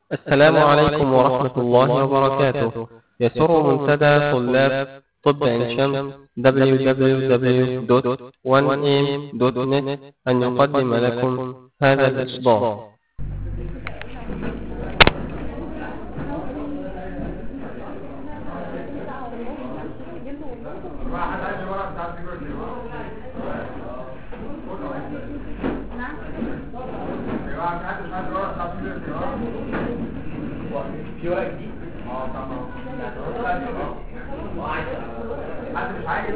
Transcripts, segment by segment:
السلام عليكم ورحمة الله وبركاته يسر منتدى طلاب طب عين شمس www.1am.net أن يقدم لكم هذا الإصدار في ورق جديد؟ اه طبعا حد مش عايز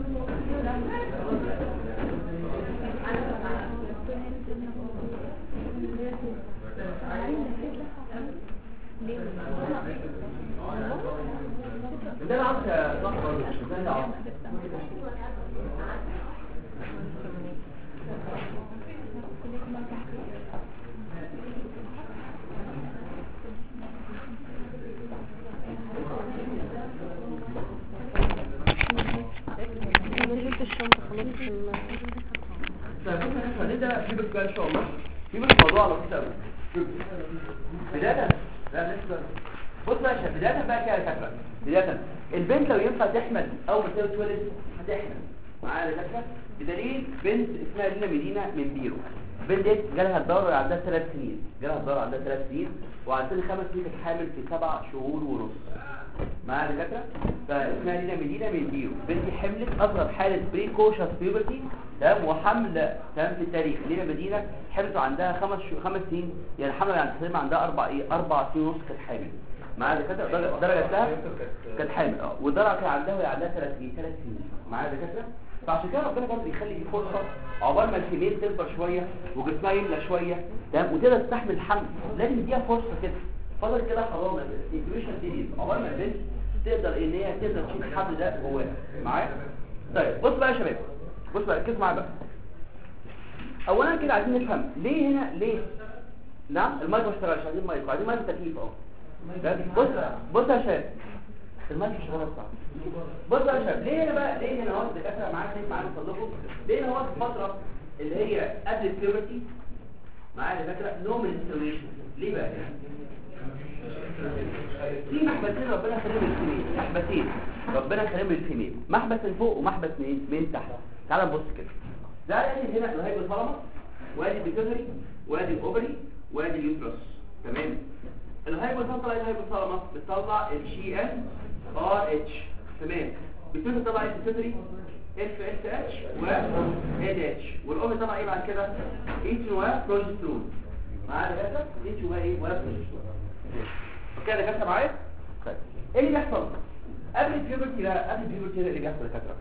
ده انا عاوز صح مش ده عاوز جبت الشنطة خلاص في ال- طيب بص احنا هنبدا في بقى ان شاء الله في بس موضوع لطيف قوي بدايه لا لسه بص بقى يا شباب بدايه بقى كده يا دكاتره بدايه البنت لو ينفع تحمل اول ما تتولد هتحمل معايا يا دكاتره بدليل بنت اسمها لينا مدينه من بيرو البنت دي جالها الدوره عندها ثلاث سنين جالها الدوره عندها ثلاث سنين وعند سن خمس سنين كانت حامل في سبع شهور ونص معايا يا دكاتره فاسمها لينا مدينه من بيرو بنتي حملت اصغر حاله بريكوشس بيوبرتي تمام وحمل تمام في التاريخ لينا مدينه حملت عندها خمس شو... خمس سنين يعني الحمل عند تقريبا عندها اربع ايه اربع سنين ونص كانت حامل معايا دكاتره درجه درجه لها كانت حامل اه والدرجه كان عندها وهي عندها ثلاث سنين ثلاث سنين معايا دكاتره فعشان كده ربنا برضه بيخلي في فرصه عقبال ما الفيميل تكبر شويه وجسمها يملى شويه تمام وتقدر تستحمل الحمل لازم نديها فرصه كده فضل كده حرام الانتويشن دي عقبال ما البنت تقدر ان هي تقدر تشيل الحمل ده جواها معايا طيب بص بقى يا شباب بص بقى ركزوا معايا بقى اولا كده عايزين نفهم ليه هنا ليه نعم المايك ما اشتغلش عايزين مايك عايزين مايك تكييف اهو بص بص يا شباب المايك مش شغال صح بص يا شباب ليه هنا بقى ليه هنا اهو الدكاتره معاك ليه معانا صدقوا ليه هنا اهو الفتره اللي هي قبل البيوبرتي معايا الدكاتره نو منستريشن ليه بقى في محبسين ربنا خليهم الفيميل محبسين ربنا خليهم الفيميل محبس من فوق ومحبس من من تحت تعال نبص كده ده ادي هنا الهايبوثالاموس وادي البيتوتري وادي الاوفري وادي اليوترس تمام الهايبوثالاموس طلع الهايبوثالاموس بتطلع الجي ان ار اتش تمام البيتوتري طلع البيتوتري اف اس اتش و اد اتش والاوفري طلع ايه بعد كده اتش و بروجسترون معايا كده اتش و ايه ولا بروجسترون اوكي ده كده معايا طيب ايه اللي بيحصل قبل البيوبرتي ده قبل البيوبرتي ده اللي بيحصل يا دكاتره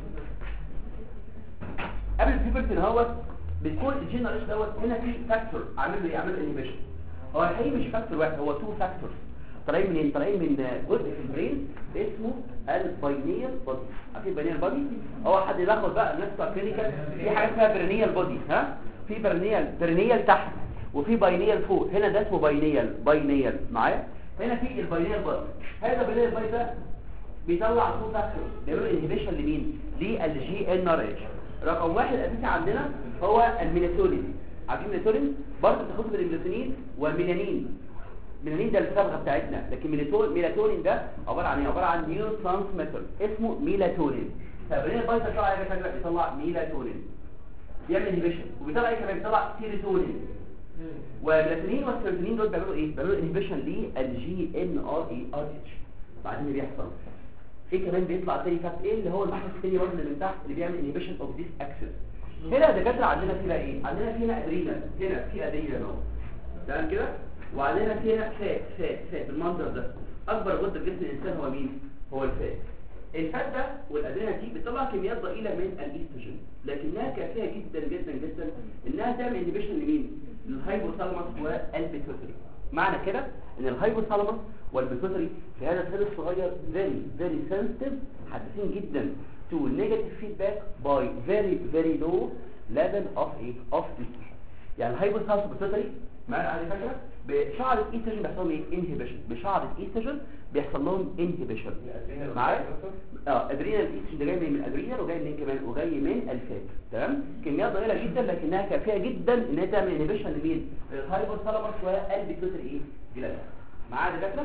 قبل البيوبرتي دوت بتكون الجينريش دوت هنا في فاكتور عامل له ايه عامل له انيبيشن هو الحقيقه مش فاكتور واحد هو تو فاكتورز طالعين منين طالعين من جزء في البرين اسمه الباينيال بودي عارفين الباينيال بودي هو حد ياخد بقى الناس بتوع كلينيكال في حاجه اسمها برينيال بودي ها في برينيال برينيال تحت وفي باينيال فوق هنا ده اسمه باينيال باينيال معايا هنا في الباينيال بودي هذا الباينيال بودي ده بيطلع تو فاكتورز بيعملوا انهبيشن لمين للجي ان ار اتش رقم واحد اساسي عندنا هو الميلاتونين عارفين الميلاتونين برضه بتاخد من الميلاتونين والميلانين الميلانين ده الصبغه بتاعتنا لكن ميلاتونين ميلاتونين ده عباره عن ايه عباره عن نيورو ترانسميتر اسمه ميلاتونين فبرين البايت بيطلع ايه فاكر بيطلع ميلاتونين بيعمل انهبيشن وبيطلع ايه كمان بيطلع سيروتونين والميلاتونين والسيروتونين دول بيعملوا ايه بيعملوا انهبيشن للجي ان ار اي ار اتش بعدين اللي بيحصل ايه كمان بيطلع تاني فاكت ايه اللي هو المحبس التاني برضه اللي من تحت اللي بيعمل انهبيشن اوف ذيس اكسس هنا دكاتره عندنا فيها ايه عندنا فينا ادرينال هنا في ادرينال اهو تمام كده وعندنا فينا فات فات فات بالمنظر ده اكبر غده في جسم الانسان هو مين هو الفات الفات ده والادرينال دي بتطلع كميات ضئيله من الاستروجين لكنها كافيه جدا جدا جدا انها تعمل انهبيشن لمين للهايبوثالاموس والبيتوتري معنى كده ان الهايبوثالاموس والبيتوتري في هذا السن الصغير very very sensitive حساسين جدا to negative feedback by very very low level of ايه of estrogen يعني الهايبوثالاموس والبيتوتري معايا على فكره بشعر الايستروجين بيحصل لهم ايه انهبيشن بشعر الايستروجين بيحصل لهم انهبيشن معايا اه ادرينال الايستروجين ده جاي من الادرينال وجاي منين كمان وجاي من الفات تمام كميات ضئيله جدا لكنها كافيه جدا ان هي تعمل انهبيشن لمين الهايبوثالاموس والبيتوتري ايه جلاند معايا دكاتره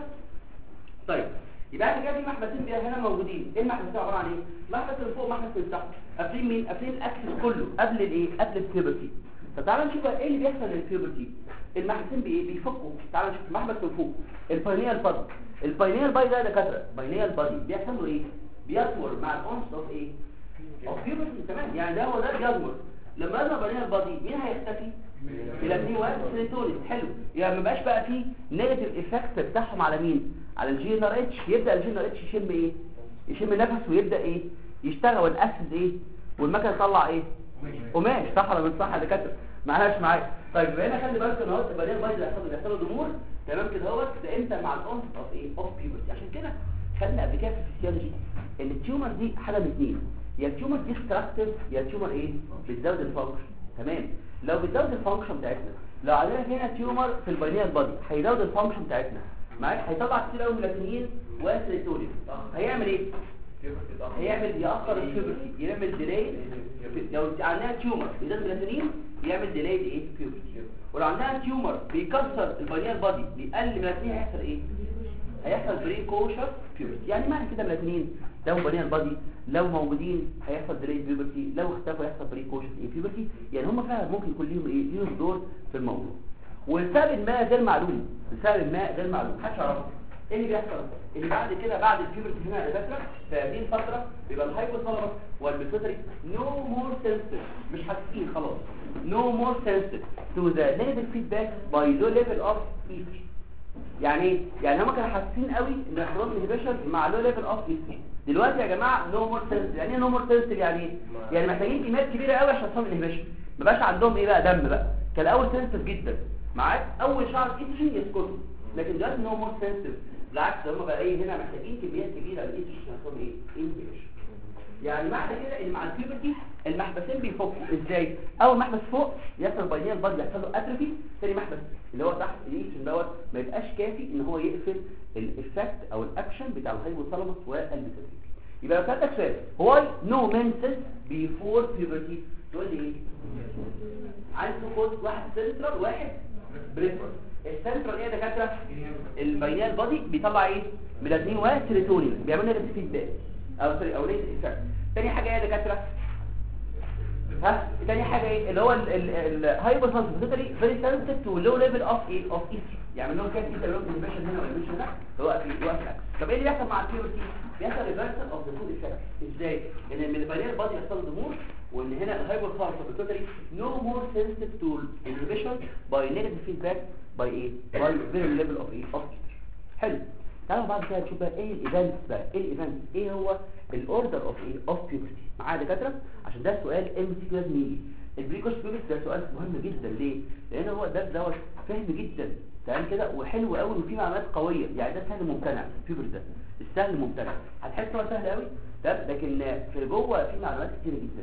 طيب يبقى احنا كده في محبسين بيها هنا موجودين ايه المحبسين عباره عن ايه محبس من فوق محبس من تحت قافلين مين قافلين الاكسس كله قبل الايه قبل البيوبرتي فتعالى نشوف بقى ايه اللي بيحصل للبيوبرتي المحبسين بايه بيفكوا تعالى نشوف المحبس من فوق الباينيال بادي الباينيال بادي ده يا دكاتره باينيال بادي بيحصل له ايه بيطور مع الاونس اوف ايه اوف بيوبرتي تمام يعني ده هو ده بيضمر لما يظهر باينيال بادي مين هيختفي الاتنين واحد سيروتونين حلو يعني ما بقاش بقى فيه نيجاتيف افكت بتاعهم على مين على الجي ان ار اتش يبدا الجي ان ار اتش يشم ايه يشم نفس ويبدا ايه يشتغل والاكسد ايه والمكنه تطلع ايه قماش صح ولا مش صح يا دكاتره معلش معايا طيب يبقى هنا خلي بالك ان هو تبقى ليه البيض اللي هيحصل بيحصل له ضمور تمام كده اهوت ده امتى مع الاونس اوف ايه اوف بيوبرتي عشان كده خدنا قبل كده في الفسيولوجي ان التيومر دي حاجه من اثنين يا التيومر دي اكستراكتيف يا التيومر ايه بتزود الفانكشن تمام لو بتزود الفانكشن بتاعتنا لو عندنا هنا تيومر في الباينيال بادي هيزود الفانكشن بتاعتنا معاك هيطلع كتير قوي ميلاتونين وسيروتونين هيعمل ايه هيعمل يأخر البيوبرتي يعمل ديلي لو عندنا تيومر بيزود ميلاتونين يعمل ديلي ايه بيوبرتي ولو عندنا تيومر بيكسر الباينيال بادي بيقلل ميلاتونين هيحصل ايه هيحصل بري كوشر بيوبرتي يعني معنى كده ميلاتونين لو بنيان بادي لو موجودين هيحصل ديلي بيوبرتي لو اختفوا هيحصل بري كوشر ايه بيوبرتي يعني هم فعلا ممكن يكون ليهم ايه ليهم دور في الموضوع والسبب ما غير معلوم السبب ما غير معلوم محدش يعرفه ايه اللي بيحصل اللي بعد كده بعد البيوبرتي هنا يا دكاتره في هذه الفتره بيبقى الهايبوثالاموس والبيتوتري نو مور سنسيتيف مش حاسين خلاص نو مور سنسيتيف تو ذا نيجاتيف فيدباك باي لو ليفل اوف ايثر يعني ايه يعني هم كانوا حاسين قوي ان احراز انهبيشن مع لو ليفل اوف ايثر دلوقتي يا جماعه نو مور سنسيتيف يعني ايه نو مور سنسيتيف يعني ايه يعني محتاجين كميات كبيره قوي عشان يحصل انهبيشن ما بقاش عندهم ايه بقى دم بقى كان الاول سنسيتيف جدا معاك اول شهر ايثر يسكتوا لكن دلوقتي نو مور سنسيتيف بالعكس هم بقى ايه هنا محتاجين كميات كبيره من الايثر عشان يحصل ايه انهبيشن يعني معنى كده ان مع البيوبرتي المحبسين بيفكوا ازاي اول محبس فوق يحصل باينيال بادي يحصل له اتروفي ثاني محبس اللي هو تحت الايثر دوت ما يبقاش كافي ان هو يقفل الايفكت او الاكشن بتاع الهايبوثالاموس والبيتوتري يبقى لو سالتك سؤال واي نو منسس بيفور بيوبرتي تقول لي ايه عايز تاخد واحد سنترال واحد بريفرال السنترال ايه يا دكاتره الباينيال بادي بيطلع ايه ميلاتونين وسيروتونين بيعمل لنا فيدباك او سوري او ليس افكت تاني حاجه ايه يا دكاتره ها تاني حاجه ايه اللي هو الهايبوثالاموس بيتوتري فيري سنسيتيف تو لو ليفل اوف ايه اوف ايستروجين يعمل لهم كده كده لو انهبيشن هنا وانهبيشن هنا هو في وقت الاكل طب ايه اللي بيحصل مع البيورتي بيحصل ريفرسال اوف ذا فود افكت ازاي ان من البارير بادي يحصل ضمور وان هنا الهايبوثالاموس بيتوتري نو مور سنسيتيف تو انهبيشن باي نيجاتيف فيدباك باي ايه باي فيري ليفل اوف ايه اوف حلو تعالوا بعد كده نشوف بقى ايه الايفنتس بقى ايه الايفنتس ايه هو الاوردر اوف ايه اوف بيوبرتي معايا دكاتره عشان ده سؤال ام سي كيو لازم يجي البريكوش بيوبرتي ده سؤال مهم جدا ليه لان هو ده دوت فهم جدا تمام كده وحلو قوي وفيه معلومات قويه يعني ده سهل ممتنع بيوبرتي ده السهل ممتنع هتحس هو سهل قوي تمام لكن في جوه في معلومات كتير جدا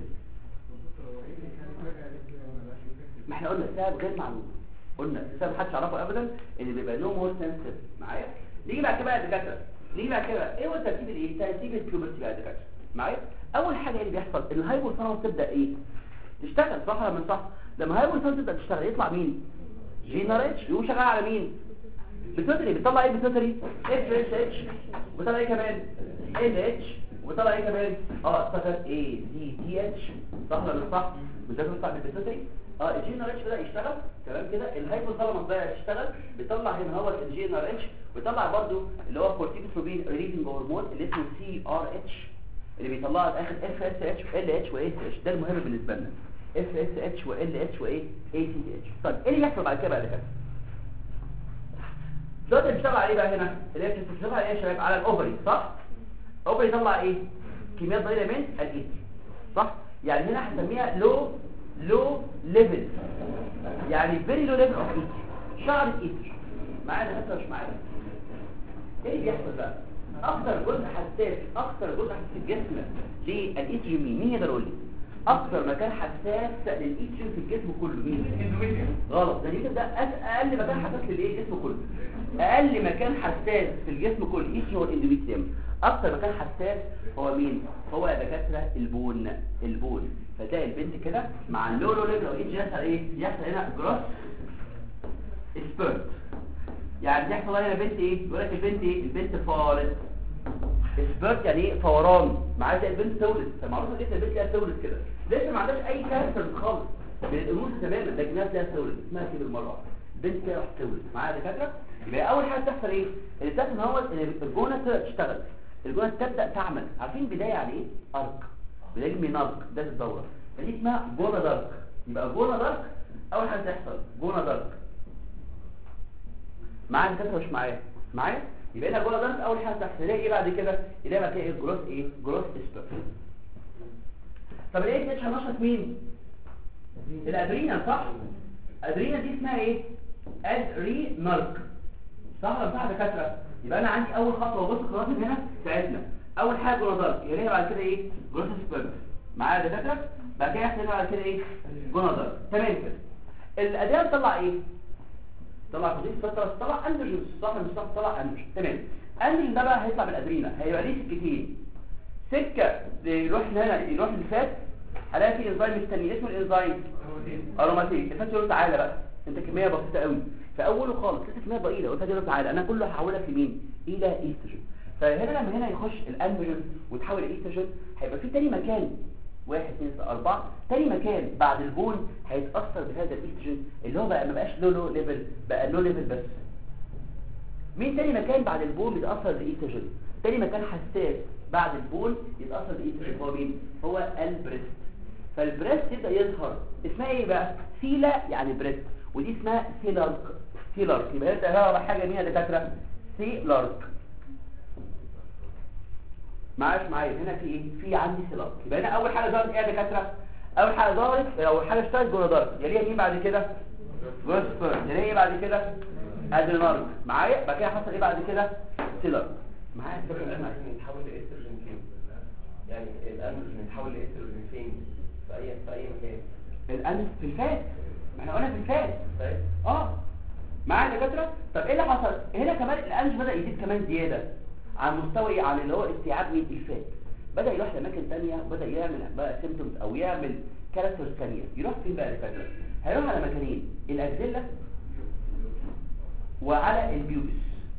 ما احنا قلنا السبب غير معلوم قلنا السبب محدش يعرفه ابدا ان بيبقى نو مور سنسيتيف معايا نيجي بعد كده بقى يا دكاتره نيجي بعد كده ايه هو ترتيب الايه ترتيب البيوبرتي بقى يا دكاتره معايا اول حاجه اللي بيحصل ان الهايبوثالاموس تبدا ايه تشتغل صح ولا مش صح لما الهايبوثالاموس تبدا تشتغل يطلع مين جينريتش يقوم شغال على مين بتوتري بيطلع ايه بتوتري اف اس اتش بيطلع ايه كمان ال اتش وبيطلع ايه كمان اه افتكر ايه دي تي اتش صح ولا مش صح بتطلع بالبيتوتري اه الجي ار اتش بدا يشتغل تمام كده الهايبوثالاموس بدا يشتغل بيطلع هنا هو الجي ار اتش بيطلع برده اللي هو كورتيكوستروبين ريليزنج هرمون اللي اسمه سي ار اتش اللي بيطلع الاخر اف اس اتش وال اتش واي اتش ده المهم بالنسبه لنا اف اس اتش وال اتش وايه اي تي اتش طيب ايه اللي يحصل بعد كده بقى ده دلوقتي بيشتغل عليه بقى هنا اللي هي بتشتغل عليه يا شباب على الاوفري صح الاوفري يطلع ايه كميات ضئيله من الايثر صح يعني هنا هنسميها لو لو ليفل يعني فيري لو ليفل اوف ايثر شعر الايثر معانا حتى مش معانا ايه اللي بيحصل بقى اكتر جزء حساس اكتر جزء حساس في الجسم للايثر مين مين يقدر يقول لي اكتر مكان حساس للايتشن في الجسم كله مين غلط ده اليوتيوب ده أس- اقل مكان حساس للايه الجسم كله اقل مكان حساس في الجسم كله الايتشن هو الاندوميتريوم اكتر مكان حساس هو مين هو يا دكاتره البون البون فتلاقي البنت كده مع اللو لو ليفل او ايتش يحصل ايه يحصل هنا جروس سبيرت يعني يحصل هنا بنت ايه يقول لك البنت ايه البنت فارت سبيرت يعني ايه فوران معايا زي البنت تولد فمعروف جدا البنت ليها تولد كده لسه ما عندهاش اي كاركتر خالص من الامور تماما لكنها ليها تولد اسمها كده المره واحدة. البنت كده راح تولد معايا دكاتره يبقى اول حاجه تحصل ايه اللي بتحصل ان هو ان الجونه تبدا تشتغل الجونه تبدا تعمل عارفين بدايه يعني ايه ارك بدايه من ارك بدايه الدوره فدي اسمها جونه دارك يبقى جونه دارك اول حاجه تحصل جونه دارك معايا دكاتره مش معايا معايا يبقى هنا جوه دارك اول حاجه تحصل ايه بعد كده يلاقي بعد كده ايه جروث ايه جروث اسبر طب الايه اتش هنشط مين الادرينال صح الادرينال دي اسمها ايه ادرينالك صح ولا صح يا دكاتره يبقى انا عندي اول خطوه بص الخطوات من هنا بتاعتنا اول حاجه جوه دارك يلاقي بعد كده ايه جروث اسبر معايا يا دكاتره بعد كده يحصل هنا بعد كده ايه جوه دارك تمام كده الادرينال طلع ايه طلع كوديس فتره طلع اندروجين صح مش صح طلع اندروجين تمام اندروجين ده بقى هيطلع بالادرينا هيبقى ليه سكتين سكه يروح هنا يروح للفات هلاقي في انزيم مستني اسمه الانزيم اروماتيك الفات يقول له تعالى بقى انت كميه بسيطه قوي في اوله خالص لسه كميه ضئيله قلت له تعالى انا كله هحولك لمين الى ايستروجين فهنا لما هنا يخش الاندروجين ويتحول لايستروجين هيبقى في تاني مكان واحد اثنين ثلاثة أربعة تاني مكان بعد البون هيتأثر بهذا الايستروجين اللي هو بقى ما بقاش لو لو ليفل بقى لو ليفل بس مين تاني مكان بعد البون بيتأثر بالايستروجين تاني مكان حساس بعد البون يتأثر بالايستروجين هو مين هو البريست فالبريست يبدأ يظهر اسمها ايه بقى سيلا يعني بريست ودي اسمها سيلارك سيلارك يبقى انت هنا حاجة مين يا دكاترة سيلارك معاش معايا هنا في ايه في عندي سيلارك يبقى هنا اول حاجه ظهرت ايه يا دكاتره اول حاجه ظهرت اول حاجه اشتغلت جوه ظهرت يليها مين بعد كده جوسبر يليها ايه بعد كده ادرينالك معايا بعد كده حصل ايه بعد كده سيلارك معايا الفكره مش معايا الأندروجين يتحول لإستروجين فين؟ يعني الأندروجين يتحول لإستروجين فين؟ في أي في أي مكان؟ الانس في الفات ما احنا قلنا في الفات طيب؟ اه معايا يا دكاتره طب ايه اللي حصل هنا كمان الانس بدا يزيد كمان زياده عن مستوى عن اللي هو استيعاب مين الفات بدا يروح لاماكن ثانيه بدا يعمل بقى سيمبتومز او يعمل كاركترز ثانيه يروح فين بقى يا دكاتره هيروح على مكانين الاكزيلا وعلى البيوبس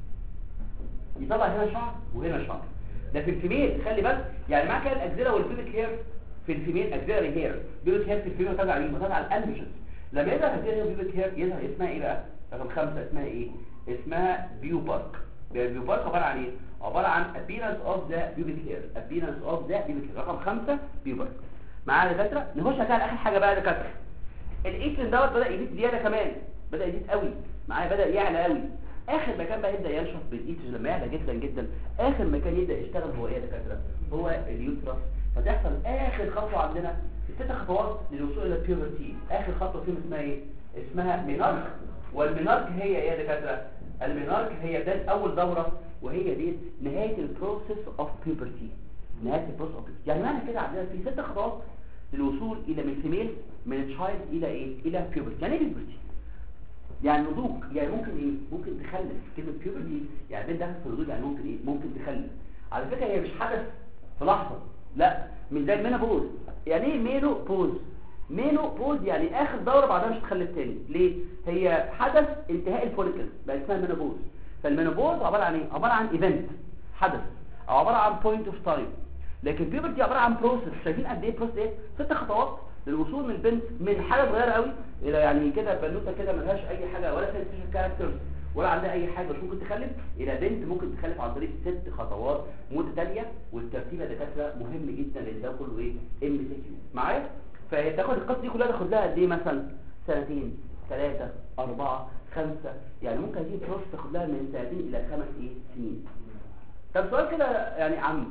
يطلع هنا شعر وهنا شعر ده في الفيميل خلي بالك يعني معنى كده الاكزيلا والبيوبك هير في الفيميل اكزيلا هير بيوبك هير في الفيميل تابع مين تابع الاندروجينز لما يظهر اكزيلا والبيوبك هير يظهر اسمها ايه بقى رقم خمسة اسمها ايه اسمها بيوبارك بيوبارك عبارة عن ايه عبارة عن appearance of the pubic hair appearance of the pubic hair رقم خمسة بيوبارك معايا يا دكاتره نخش على اخر حاجه بقى يا دكاتره الايترين دوت بدا يزيد زياده كمان بدا يزيد قوي معايا بدا يعلى قوي اخر مكان بقى يبدا ينشط بالايترين لما يعلى جدا جدا اخر مكان يبدا يشتغل هو ايه يا دكاتره هو اليوترس فتحصل اخر خطوه عندنا ست خطوات للوصول الى البيوبرتي اخر خطوه فيهم اسمها ايه اسمها مينارك والمينارك هي ايه يا دكاتره المينارك هي بدايه اول دوره وهي دي نهايه البروسيس اوف بيوبرتي نهايه البروسيس اوف يعني معنى كده عندنا في ست خطوات للوصول الى من فيميل من تشايلد الى ايه الى بيوبرتي يعني ايه بيوبرتي يعني نضوج يعني ممكن ايه ممكن تخلف كلمه بيوبرتي يعني بنت داخل في النضوج يعني ممكن ايه ممكن تخلف على فكره هي مش حدث في لحظه لا مش زي المينوبوز يعني ايه مينو بوز مينو بوز يعني اخر دوره بعدها مش تخلف تاني ليه هي حدث انتهاء الفوليكل بقى اسمها مينوبوز فالمينوبوز عباره عن ايه عباره عن ايفنت حدث او عباره عن بوينت اوف تايم لكن بيوبرتي عباره عن بروسيس شايفين قد ايه بروسيس ايه ست خطوات للوصول من البنت من حاجه صغيره قوي الى يعني كده بنوته كده ملهاش اي حاجه ولا سنسيشن كاركترز ولا عندها اي حاجه مش ممكن تخلف الى بنت ممكن تخلف عن طريق ست خطوات متتاليه والترتيب يا دكاتره مهم جدا لان ده كله ايه ام سي كيو معايا فتاخد القصه دي كلها تاخد لها قد ايه مثلا سنتين ثلاثه اربعه خمسه يعني ممكن هذه البروسس تاخد لها من سنتين الى خمس ايه سنين طب سؤال كده يعني عام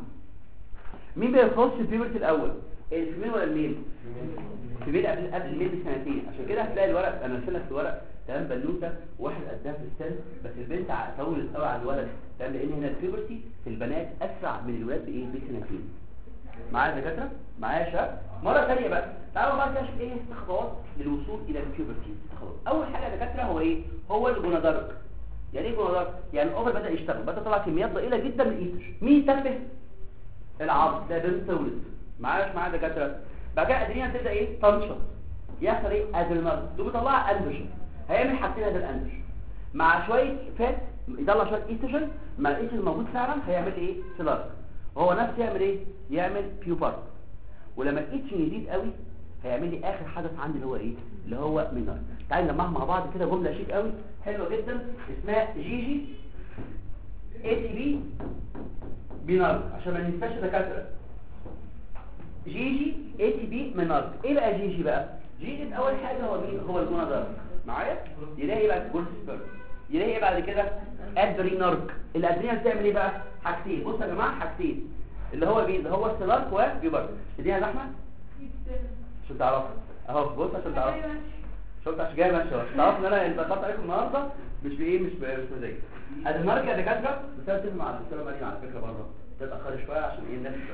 مين بيخش البيبرتي الاول الفيميل ولا الميل الفيميل قبل قبل الميل بسنتين عشان كده هتلاقي الورق انا رسل لك الورق تمام بنوته واحد قدها في السن بس البنت ع- طولت قوي على الولد تمام لان هنا البيبرتي في البنات اسرع من الولاد بايه بسنتين معايا يا دكاتره معايا يا شباب مره ثانيه بقى تعالوا بقى كده نشوف ايه ست خطوات للوصول الى البيوبرتي ست خطوات اول حاجه يا دكاتره هو ايه هو الجونادارك يعني ايه جونادارك يعني الاوفر بدا يشتغل بدا يطلع كميات ضئيله جدا من الايتر مين يتنبه العظم ده بنت تولد معايا مش معايا دكاتره بعد كده ادرينا تبدا ايه تنشط يحصل ايه ادرينال دول بيطلع اندروجين هيعمل حاجتين هذا الاندروجين مع شويه فات يطلع شويه ايستروجين مع الايستروجين الموجود فعلا هيعمل ايه سيلارك وهو نفسه يعمل ايه يعمل بيوبارك ولما الايستروجين يزيد قوي هيعمل لي اخر حدث عندي اللي هو ايه اللي هو مينار تعالوا نجمعها مع بعض كده جمله شيك قوي حلوه جدا اسمها جي جي اي تي بي بينار عشان ما ننساش دكاتره جي جي اي تي بي مينار ايه بقى جي جي بقى جي جي اول حاجه هو مين هو الجونادار معايا يلاقي ايه بقى جولد سبيرم يلاقي ايه بعد كده ادرينارك الادرينال بتعمل ايه بقى حاجتين بصوا يا جماعه حاجتين اللي هو مين اللي هو السلارك وبيبر اديها لحمه عشان تعرفوا اهو بص عشان تعرفوا شفت عشان جاي ماشي اهو تعرف ان انا اتاخرت عليكم النهارده مش بايه مش ب- مش مزاج ادرينارك يا دكاتره بتسال مع الدكتوره مريم على فكره بره تتاخر شويه عشان ايه الناس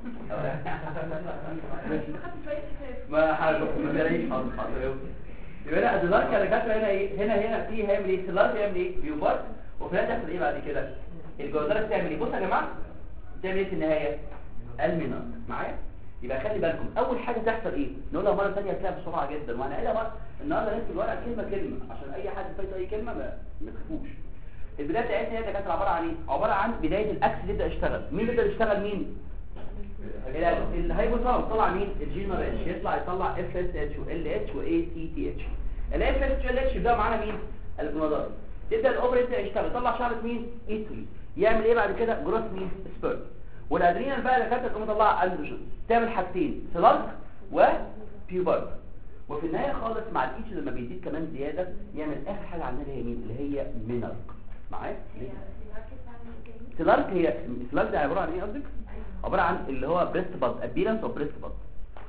ما حاجه ما بلاقيش حاضر حاضر يبقى انا ادرينارك يا دكاتره هنا ايه هنا هنا في هيعمل ايه سلارك يعمل ايه بيوبر وفي النهايه تحصل ايه بعد كده الجوزره بتعمل ايه بصوا يا جماعه بتعمل ايه في النهايه المينار معايا يبقى خلي بالكم اول حاجه تحصل ايه نقولها مره ثانيه هتلاقيها بسرعه جدا وانا قايلها بقى النهارده نكتب الورقه كلمه كلمه عشان اي حد فايت اي كلمه ما ما تخافوش البدايه بتاعتنا هي كانت عباره عن ايه عباره عن بدايه الاكس اللي يبدا يشتغل مين بيبدا يشتغل مين الهايبوثالاموس طلع مين الجينر اتش يطلع يطلع اف اس اتش وال اتش واي تي تي اتش الاف اس اتش اتش يبدا معانا مين الجونادار تبدا الاوفر يبدا يشتغل يطلع شعره مين ايتري يعمل ايه بعد كده جروث مين سبيرم والادرينال بقى اللي كانت تقوم تطلع اندروجين تعمل حاجتين سلارك وبيوبارك وفي النهايه خالص مع الايتش لما بيزيد كمان زياده يعمل اخر حاجه عندنا اللي هي مين اللي هي مينارك معايا سلارك هي سلارك ده عباره عن ايه قصدك عباره عن اللي هو بريست باد ابيرنس اوف بريست باد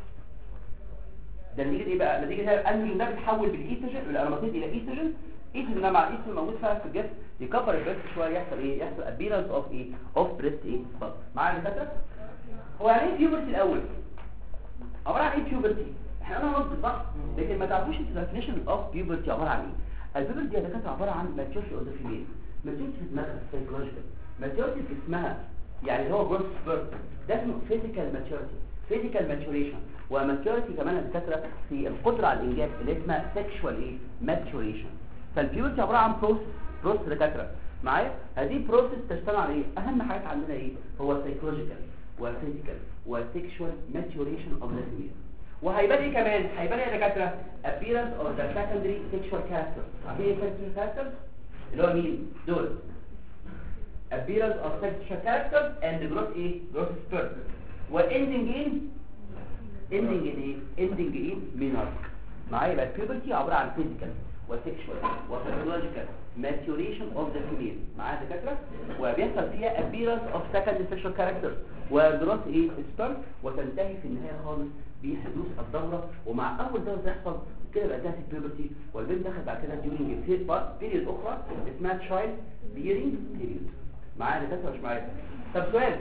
ده نتيجه ايه بقى نتيجه هي الانجين ده بيتحول بالايستروجين الارomاتيد الى ايستروجين ايستروجين ده مع الايستروجين موجود فيها في الجسم يكبر البريست شويه يحصل ايه يحصل ابيرنس اوف ايه اوف بريست ايه باد معايا يا دكاتره هو يعني ايه بيوبرتي الاول عباره عن ايه بيوبرتي احنا قلنا نص صح لكن ما تعرفوش الديفينيشن اوف بيوبرتي عباره عن ايه البيوبرتي يا دكاتره عباره عن ماتيورتي اوف ذا فيميل ماتيورتي في دماغها سايكولوجيكال ماتيورتي في اسمها يعني اللي هو جروث سبيرت ده اسمه فيزيكال ماتيورتي فيزيكال ماتيوريشن وماتيورتي كمان يا دكاتره في القدره على الانجاب اللي اسمها سيكشوال ايه ماتيوريشن فالبيوبرتي عباره عن بروسس بروسس دكاتره معايا هذه بروسس تشتغل على ايه اهم حاجات عندنا ايه هو سايكولوجيكال وفيزيكال وسيكشوال ماتيوريشن اوف ذا فيميل وهيبان ايه كمان هيبان ايه يا دكاتره appearance of the secondary sexual character عارفين ايه sexual character اللي هو مين دول appearance of sexual character and growth ايه growth spurt واندنج in ending in ايه ending in menarche معايا يبقى puberty عباره عن physical وسيكشوال وسيكولوجيكال maturation of the female معايا يا دكاتره وبيحصل فيها appearance of secondary sexual character وجروث ايه sperm وتنتهي في النهايه خالص بحدوث الدوره ومع اول دوره تحصل كده بقى انتهت البيوبرتي والبنت دخلت بعد كده during بيريد اخرى اسمها child bearing period معايا يا دكاتره مش معايا طب سؤال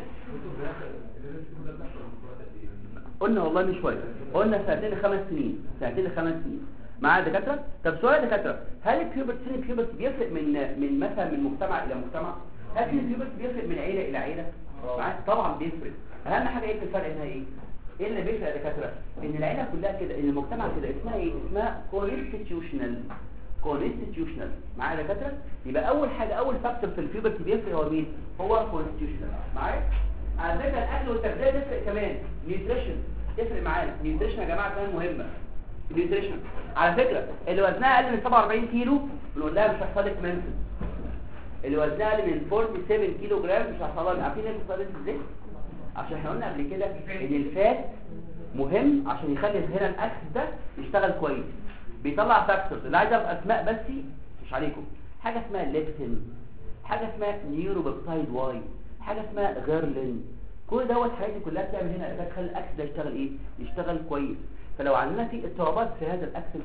قلنا والله من شويه قلنا سنتين لخمس سنين سنتين لخمس سنين معايا يا دكاتره طب سؤال يا دكاتره هل البيوبرتي سن البيوبرتي بيفرق من من مثلا من مجتمع الى مجتمع هل سن البيوبرتي بيفرق من عيله الى عيله معايا طبعا بيفرق اهم حاجه ايه في الفرق هنا ايه ايه اللي بيفرق يا دكاتره ان العيله كلها كده ان المجتمع كده اسمها ايه اسمها كونستيتيوشنال كونستيتيوشنال معايا يا دكاتره يبقى اول حاجه اول فاكتور في البيوبرتي بيفرق هو مين هو كونستيتيوشنال معايا على فكره الاكل والتغذيه تفرق كمان نيوتريشن تفرق معانا نيوتريشن يا جماعه كمان مهمه نيوتريشن على فكره اللي وزنها اقل من 47 كيلو بنقول لها مش هيحصل لك منسل اللي وزنها اقل من 47 كيلو جرام مش هيحصل لك عارفين ليه بيحصل لك ازاي عشان احنا قلنا قبل كده ان الفات مهم عشان يخلي هنا الاكس ده يشتغل كويس بيطلع فاكتورز اللي عايز ابقى اسماء بس مش عليكم حاجه اسمها ليبتين حاجه اسمها نيوروبيبتايد واي حاجه اسمها غيرلين كل دوت الحاجات دي كلها بتعمل هنا اساس تخلي الاكس ده يشتغل ايه يشتغل كويس فلو عندنا في اضطرابات في هذا الاكسل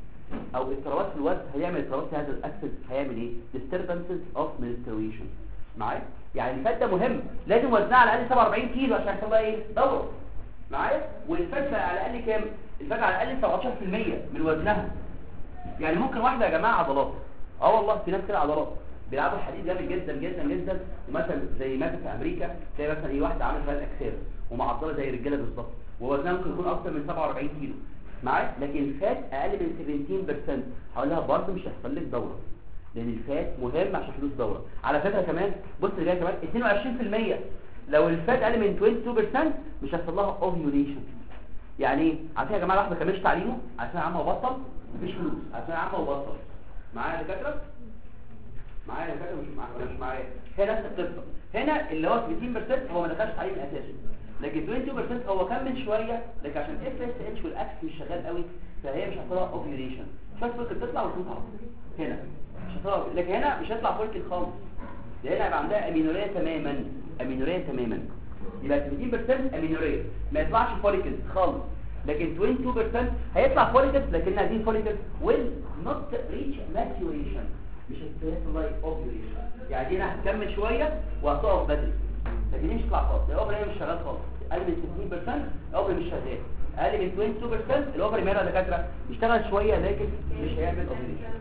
او اضطرابات في الوزن هيعمل اضطرابات في هذا الاكسل هيعمل ايه disturbances of menstruation معايا يعني الفات ده مهم لازم وزنها على الاقل 47 كيلو عشان يحصل لها ايه دوره معايا والفات على الاقل كام الفات على الاقل 17% من وزنها يعني ممكن واحده يا جماعه عضلات اه والله في ناس كده عضلات بيلعبوا حديد جامد جدا جدا جدا ومثلا زي مثلا في امريكا تلاقي مثلا ايه واحده عامله ثلاث اجسام ومعضله زي الرجاله بالظبط ووزنها ممكن يكون اكتر من 47 كيلو معايا لكن الفات اقل من 17% هقول لها برضه مش هيحصل لك دوره لان الفات مهم عشان حدوث دوره على فكره كمان بص اللي جاي كمان 22% لو الفات اقل من 22% مش هيحصل لها اوفيوليشن يعني ايه عارفين يا جماعه واحد ما كملش تعليمه عشان عمه وبطل مفيش فلوس عشان عمه وبطل معايا يا دكاتره معايا يا دكاتره مش معايا مش معايا هي نفس القصه هنا اللي هو 30% هو ما دخلش تعليم اساسي لكن 22% هو كمل شويه لكن عشان اف اس اتش والاكس مش شغال قوي فهي مش هتطلع اوفيوليشن شويه فولكل تطلع وتطلع هنا مش هتطلع لكن هنا مش هيطلع فولكل خالص لان هيبقى عندها امينوريه تماما امينوريه تماما يبقى 30% امينوريه ما يطلعش فوليكل خالص لكن 22% هيطلع فوليكل لكن هذه فوليكل will not reach maturation مش هتحصل لها اوفيوليشن يعني دي انا هتكمل شويه وهتقف بدري لكن دي مش هتطلع خالص الاوفري مش شغال خالص اقل من 60% الاوفري مش شغال اقل من 22% الاوفري ماله يا دكاتره يشتغل شويه لكن مش هيعمل اوفيوليشن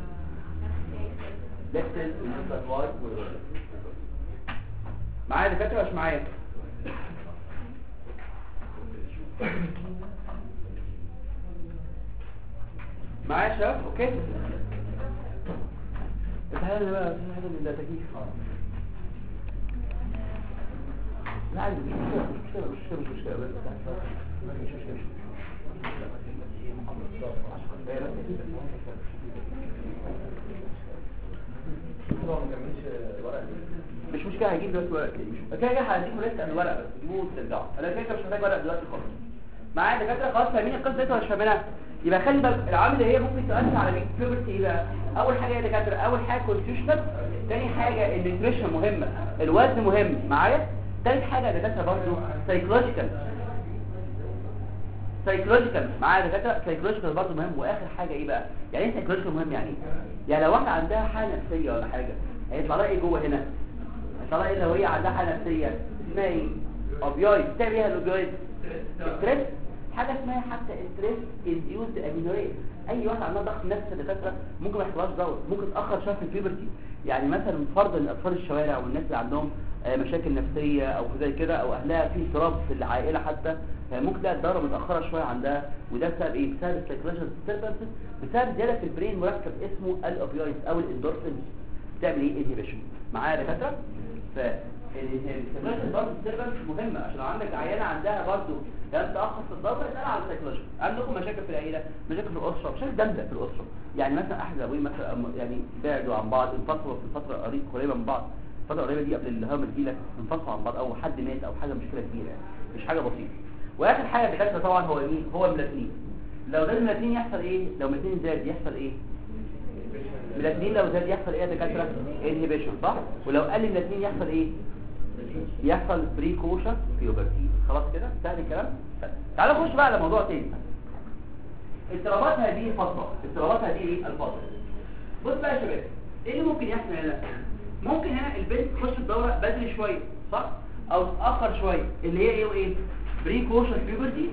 دكتل معايا دكاتره مش معايا معايا يا شباب اوكي تعالى بقى في حاجه من التكييف لا عادي مش مشكله مش مشكله مش مشكله بس مش مشكله مش مشكله هجيب دلوقتي ورق مش كده كده هديكم لسه الورق بس تجيبوه وترجعوا انا كده كده مش محتاج ورق دلوقتي خالص معايا دكاتره خلاص فاهمين القصه دي ولا مش فاهمينها يبقى خلي بالك العوامل اللي هي ممكن تؤثر على البيوبرتي ايه بقى اول حاجه يا دكاتره اول حاجه كونستيوشنال تاني حاجه النيوتريشن مهمه الوزن مهم معايا تالت حاجه يا دكاتره برضه سايكولوجيكال سايكولوجيكال معايا يا دكاتره سايكولوجيكال برضه مهم واخر حاجه ايه بقى يعني ايه سايكولوجيكال مهم يعني ايه يعني لو واحده عندها حاله نفسيه ولا حاجه هيطلع لها ايه جوه هنا هيطلع لها ايه لو هي عندها حاله نفسيه اسمها ايه اوبيويد بتعمل ايه الاوبيويد ستريس حاجه اسمها حتى ستريس انديوز امينوريا اي واحد عندها ضغط نفسي دكاتره ممكن ما يحصلهاش دوت ممكن تاخر شويه في البيبرتي يعني مثلا فرض ان اطفال الشوارع والناس اللي عندهم آه، مشاكل نفسيه او زي كده او اهلها في اضطراب في العائله حتى آه، ممكن تلاقي الدوره متاخره شويه عندها وده بسبب ايه بسبب السايكولوجيكال ديستربنسز بسبب زياده في البرين مركب اسمه الاوبيويد او الاندورفينز بتعمل ايه انهبيشن معايا يا دكاتره ف السايكولوجيكال برضه ديستربنس مهمه عشان لو عندك عيانه عندها برضه ده تاخر في الضغط ده على السايكولوجي عندكم مشاكل في العيله مشاكل في الاسره مشاكل جامده في الاسره يعني مثلا احد ابوين مثلا أم- يعني بعدوا عن بعض انفصلوا في فتره قريب قريبه من بعض الفتره القريبه دي قبل الهرم الجيله انفصلوا عن بعض او حد مات او حاجه مشكله كبيره يعني مش حاجه بسيطه واخر حاجه بتحصل طبعا هو مين هو الميلاتونين لو ده الميلاتونين يحصل ايه لو الميلاتونين زاد يحصل ايه الميلاتونين لو زاد يحصل ايه يا دكاتره انهبيشن صح ولو قل الميلاتونين يحصل ايه يحصل بريكوشن بيوبرتي خلاص كده سهل الكلام سهل. تعالوا نخش بقى على موضوع تاني اضطرابات هذه الفتره اضطرابات هذه ايه الفتره بص بقى يا شباب ايه اللي ممكن يحصل هنا ممكن هنا البنت تخش الدوره بدري شويه صح او تاخر شويه اللي هي ايه وايه بريكوشن بيوبرتي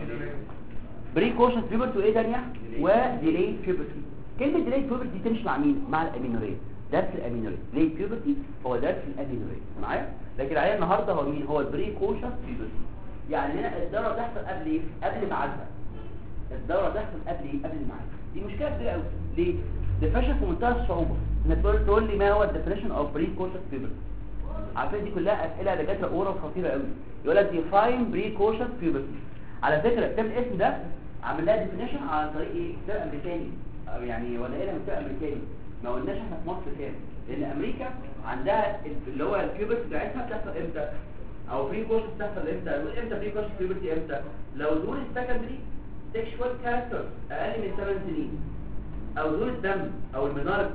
بريكوشن بيوبرتي وايه تانية وديلي بيوبرتي كلمه ديلي بيوبرتي دي تمشي مع مين مع الامينوريه درس الامينوريه ليه بيوبرتي هو درس الامينوريه معايا لكن العيال النهارده هو مين هو البريكوشن بيوبرتي يعني هنا الدوره تحصل قبل ايه قبل ميعادها الدوره تحصل قبل ايه قبل الميعاد دي مشكله كبيره قوي ليه ديفينيشن في منتهى الصعوبه انك تقول تقول لي ما هو الديفينيشن اوف بريكوشن بيوبرتي عارفين دي كلها اسئله دكاتره اورال خطيره قوي يقول لك ديفاين بريكوشن بيوبرتي على فكره كتاب الاسم ده عامل لها ديفينيشن عن طريق ايه كتاب امريكاني أو يعني ولا ايه من كتاب امريكاني ما قلناش احنا في مصر كام لان امريكا عندها اللي هو البيوبرتي بتاعتها بتحصل امتى او بري كورس بتحصل امتى نقول امتى بري كورس بيوبرتي امتى لو دول السكندري سيكشوال كاركتر اقل من 8 سنين او دول الدم او المنارك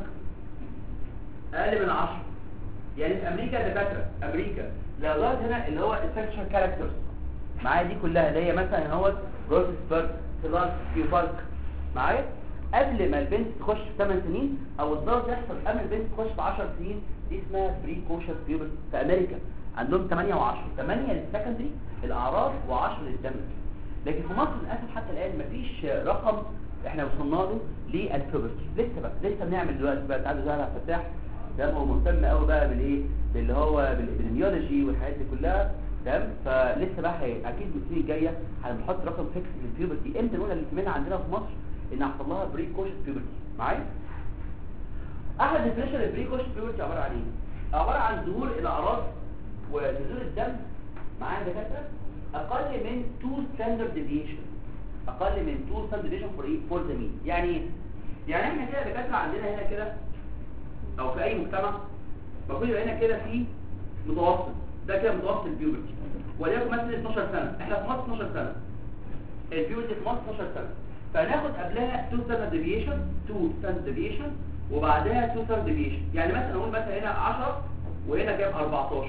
اقل من 10 يعني في امريكا يا دكاتره امريكا لو ظهرت هنا اللي هو السكشوال كاركترز معايا دي كلها اللي هي مثلا هو روسسبرج سلارك كيوبارك معايا قبل ما البنت تخش في 8 سنين او الظاهر تحصل قبل البنت تخش في 10 سنين دي اسمها بريكوشس بيوبرتي في امريكا عندهم 8 و10 8 للسكندري الاعراض و10 للدم لكن في مصر للاسف حتى الان مفيش رقم احنا وصلنا له للبيوبرتي لسه بقى لسه بنعمل دلوقتي بقى تعالوا زي فتاح ده هو مهتم قوي بقى بالايه باللي هو بالابيديميولوجي والحاجات دي كلها تمام فلسه بقى هي اكيد السنين الجايه هنحط رقم فيكس للبيوبرتي امتى نقول اللي عندنا في مصر ان حصل لها بريكوشن بيوبرتي معايا احد ديفينيشن البريكوشن بيوبرتي عباره عن ايه عباره عن ظهور الاعراض ونزول الدم معايا دكاتره اقل من 2 ستاندرد ديفيشن اقل من 2 ستاندرد ديفيشن فور ايه فور ذا مين يعني ايه يعني احنا كده دكاتره عندنا هنا كده او في اي مجتمع المفروض يبقى هنا كده في متوسط ده كده متوسط البيوبرتي وليكن مثلا 12 سنه احنا في مصر 12 سنه البيوبرتي في مصر 12 سنه فناخد قبلها 2 ستاندرد ديفيشن 2 ستاندرد ديفيشن وبعدها 2 ستاندرد ديفيشن يعني مثلا نقول مثلا هنا 10 وهنا كام 14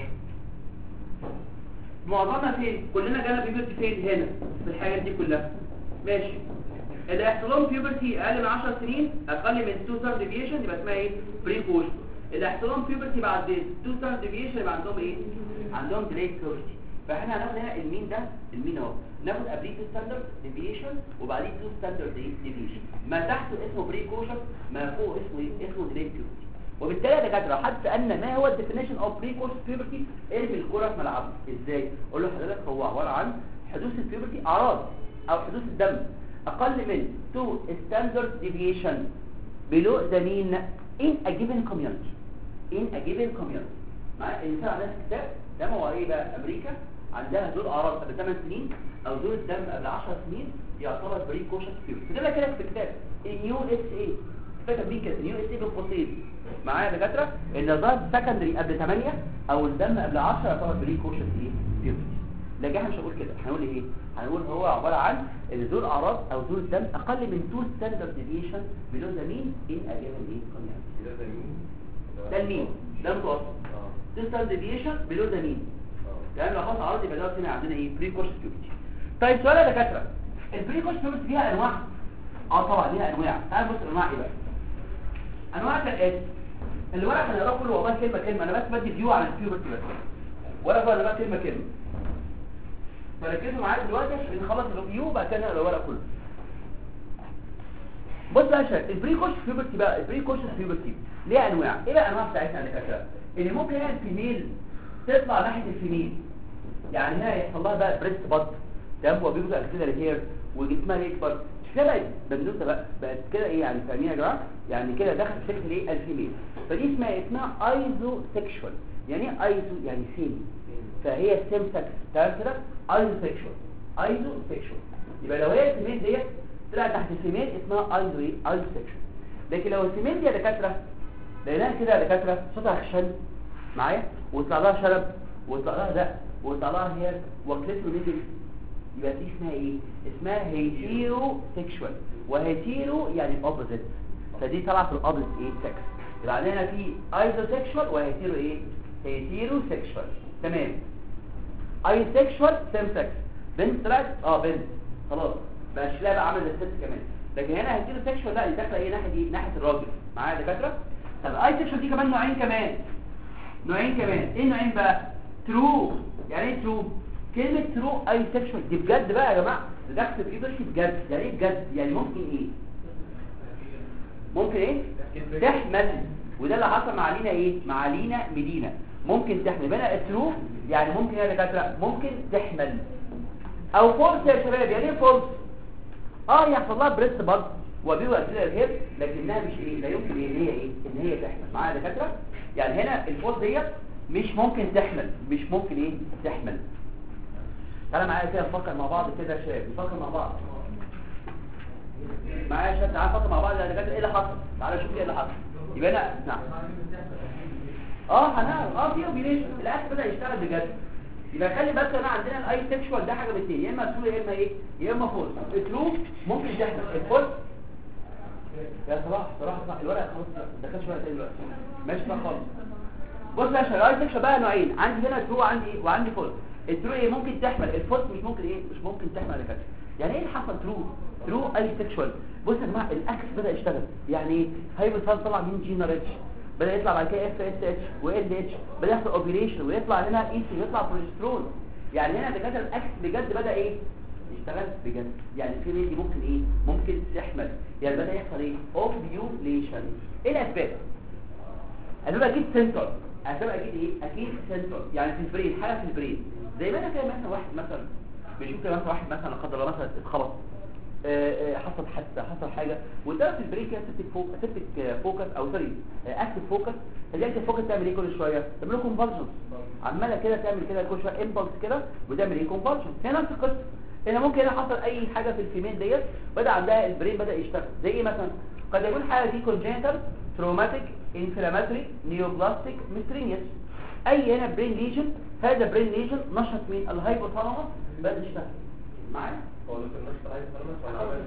معظمنا فين كلنا جالنا بيوبرتي فين هنا في الحاجات دي كلها ماشي اللي هيحصل لهم بيوبرتي اقل من 10 سنين اقل من 2 ستاندرد ديفيشن يبقى اسمها ايه بريكوشن اللي هيحصل لهم بيوبرتي بعد 2 ستاندرد ديفيشن يبقى عندهم ايه عندهم ديلي بيوبرتي فاحنا هناخد هنا المين ده المين اهو ناخد قبليه 2 ستاندرد ديفيشن وبعديه 2 ستاندرد ديفيشن ما تحته اسمه بريكوشن ما فوق اسمه ايه اسمه ديلي بيوبرتي وبالتالي يا دكاتره حد سالنا ما هو الديفينيشن اوف بريكوش بيوبرتي ارمي الكره في ملعبه ازاي اقول له حضرتك هو عباره عن حدوث البيوبرتي اعراض او حدوث الدم اقل من 2 ستاندرد ديفيشن below the mean in a given community in a given community مع الانسان على الكتاب ده هو ايه بقى امريكا عندها دول اعراض قبل 8 سنين او دول الدم قبل 10 سنين يعتبر بريكوشن بيوبرتي كده كده في الكتاب النيو اس اي كتب بيه كده نيو اس اي بالقوسين معايا يا دكاتره ان ظهر سكندري قبل 8 او الدم قبل 10 يعتبر بريكوشن ايه بيوبرتي لكن احنا مش هنقول كده هنقول ايه هنقول هو عباره عن ان دول اعراض او دول الدم اقل من 2 ستاندرد ديفيشن بلو ذا مين ان ا جيفن ايه كوميونتي ده ده مين ده المين ده المتوسط اه 2 ستاندرد ديفيشن بلو ذا مين اه يعني لو خلاص اعراض يبقى دوت هنا عندنا ايه بريكوش بيوبرتي طيب سؤال يا دكاتره البريكوش بيوبرتي فيها انواع اه طبعا ليها انواع تعال بص انواع ايه بقى انواع كالاتي الورق انا هقراه كله والله كلمه كلمه انا بس بدي فيو على البيوبرتي بس ولا بقى انا بقى كلمه كلمه فركزوا معايا دلوقتي عشان نخلص الفيو وبعد كده نقرا الورق كله بص بقى يا شباب البريكوش بيوبرتي بقى البريكوش بيوبرتي ليها انواع ايه بقى انواع بتاعتها يا دكاتره ان ممكن هنا الفيميل تطلع ناحيه الفيميل يعني هنا يحصل لها بقى بريست بط تمام وبيبقى كده الهير وجسمها يكبر كده بقت بنوته بقى بقت كده ايه يعني فاهمين يا جماعه يعني كده دخل في شكل ايه الفيميل فدي اسمها اسمها ايزو سيكشوال يعني ايه ايزو يعني سيمي فهي سيم سكس تمام كده ايزو سيكشوال ايزو سيكشوال يبقى لو هي الفيميل ديت طلعت تحت الفيميل اسمها ايزو ايه ايزو سيكشوال لكن لو الفيميل دي يا دكاتره لقيناها كده يا دكاتره صوتها خشن معايا ويطلع لها شرب ويطلع لها دق ويطلع لها هير وكليتو نيجل يبقى دي اسمها ايه اسمها هيتيرو سيكشوال وهيتيرو يعني اوبوزيت فدي طالعه في الاوبوزيت ايه سكس يبقى عندنا في ايزو سيكشوال وهيتيرو ايه هيتيرو سيكشوال تمام اي سيكشوال سيم سكس بنت طلعت اه بنت خلاص بقى شكلها بقى عامل زي الست كمان لكن هنا هيتيرو سيكشوال لا دي داخله ايه ناحيه ايه ناحيه الراجل معايا يا دكاتره طب اي سيكشوال دي كمان نوعين كمان نوعين كمان ايه النوعين بقى ترو يعني ايه ترو كلمة ترو اي سيكشوال دي بجد بقى يا جماعة ده دخل في ايدرشي بجد يعني ايه بجد يعني ممكن ايه ممكن ايه تحمل وده اللي حصل مع لينا ايه مع لينا مدينة ممكن تحمل بقى الترو يعني ممكن يا دكاتره ممكن تحمل او فولس يا شباب يعني ايه فولس اه يحصل لها بريست برضه وبيبقى كده الهيب لكنها مش ايه لا يمكن ان هي ايه ان هي تحمل معايا يا دكاتره يعني هنا الفولس ديت مش ممكن تحمل مش ممكن ايه تحمل تعالى معايا كده نفكر مع بعض كده يا شباب نفكر مع بعض معايا يا شباب تعالى نفكر مع بعض يا دكاتره ايه اللي حصل تعالى نشوف ايه اللي حصل يبقى انا نعم اه هنعرف اه في اوبيليشن الاكل بدا يشتغل بجد يبقى خلي بالك انا عندنا الاي سيكشوال ده حاجه من اتنين يا اما ترو يا اما ايه يا اما فولس الترو ممكن تحمل الفولس يا صلاح صلاح صلاح الورقه خلاص ده كانش ورقه تاني دلوقتي ماشي بقى خالص بص يا شباب الاي سيكشوال بقى نوعين عندي هنا ترو وعندي ايه وعندي فولس الترو ايه ممكن تحمل الفولس مش ممكن ايه مش ممكن تحمل يا كده يعني ايه اللي حصل ترو ثرو اي سيكشوال بص يا جماعه الاكس بدا يشتغل يعني ايه هايبوثالاموس طلع مين جينا ريتش بدا يطلع بعد كده اف اس اتش وال اتش بدا يحصل اوبريشن ويطلع هنا اي سي ويطلع بروجسترون يعني هنا دكاتره الاكس بجد بدا ايه يشتغل بجد يعني في دي ممكن ايه ممكن تحمل يعني بدا يحصل ايه اوفيوليشن ايه الاسباب قالوا لك اكيد سنتر اسباب اكيد ايه اكيد سنتر يعني في البرين حاجه في البرين زي ما انا كده مثلا واحد مثلا بيشوف كده مثلا واحد مثلا لا قدر الله مثلا اتخبط آه، آه، حصل حادثه حصل حاجه وده في البرين كده سيبتك فوق سيبتك فوكس او سوري اكتف فوكس الاكتف فوكس تعمل ايه كل شويه تعمل له كونفالجنس عماله كده تعمل كده كل شويه امبلس كده وتعمل ايه كونفالجنس هنا نفس القصه هنا ممكن هنا حصل اي حاجه في الفيميل ديت بدا عندها البرين بدا يشتغل زي ايه مثلا قد يكون حاجه دي كونجنتال تروماتيك انفلاماتوري نيوبلاستيك ميسترينيس اي هنا برين ليجن هذا برين ليجن نشط من الهايبوثالاموس بدا يشتغل معايا هو لو كان نشط عايز خلاص ولا عمل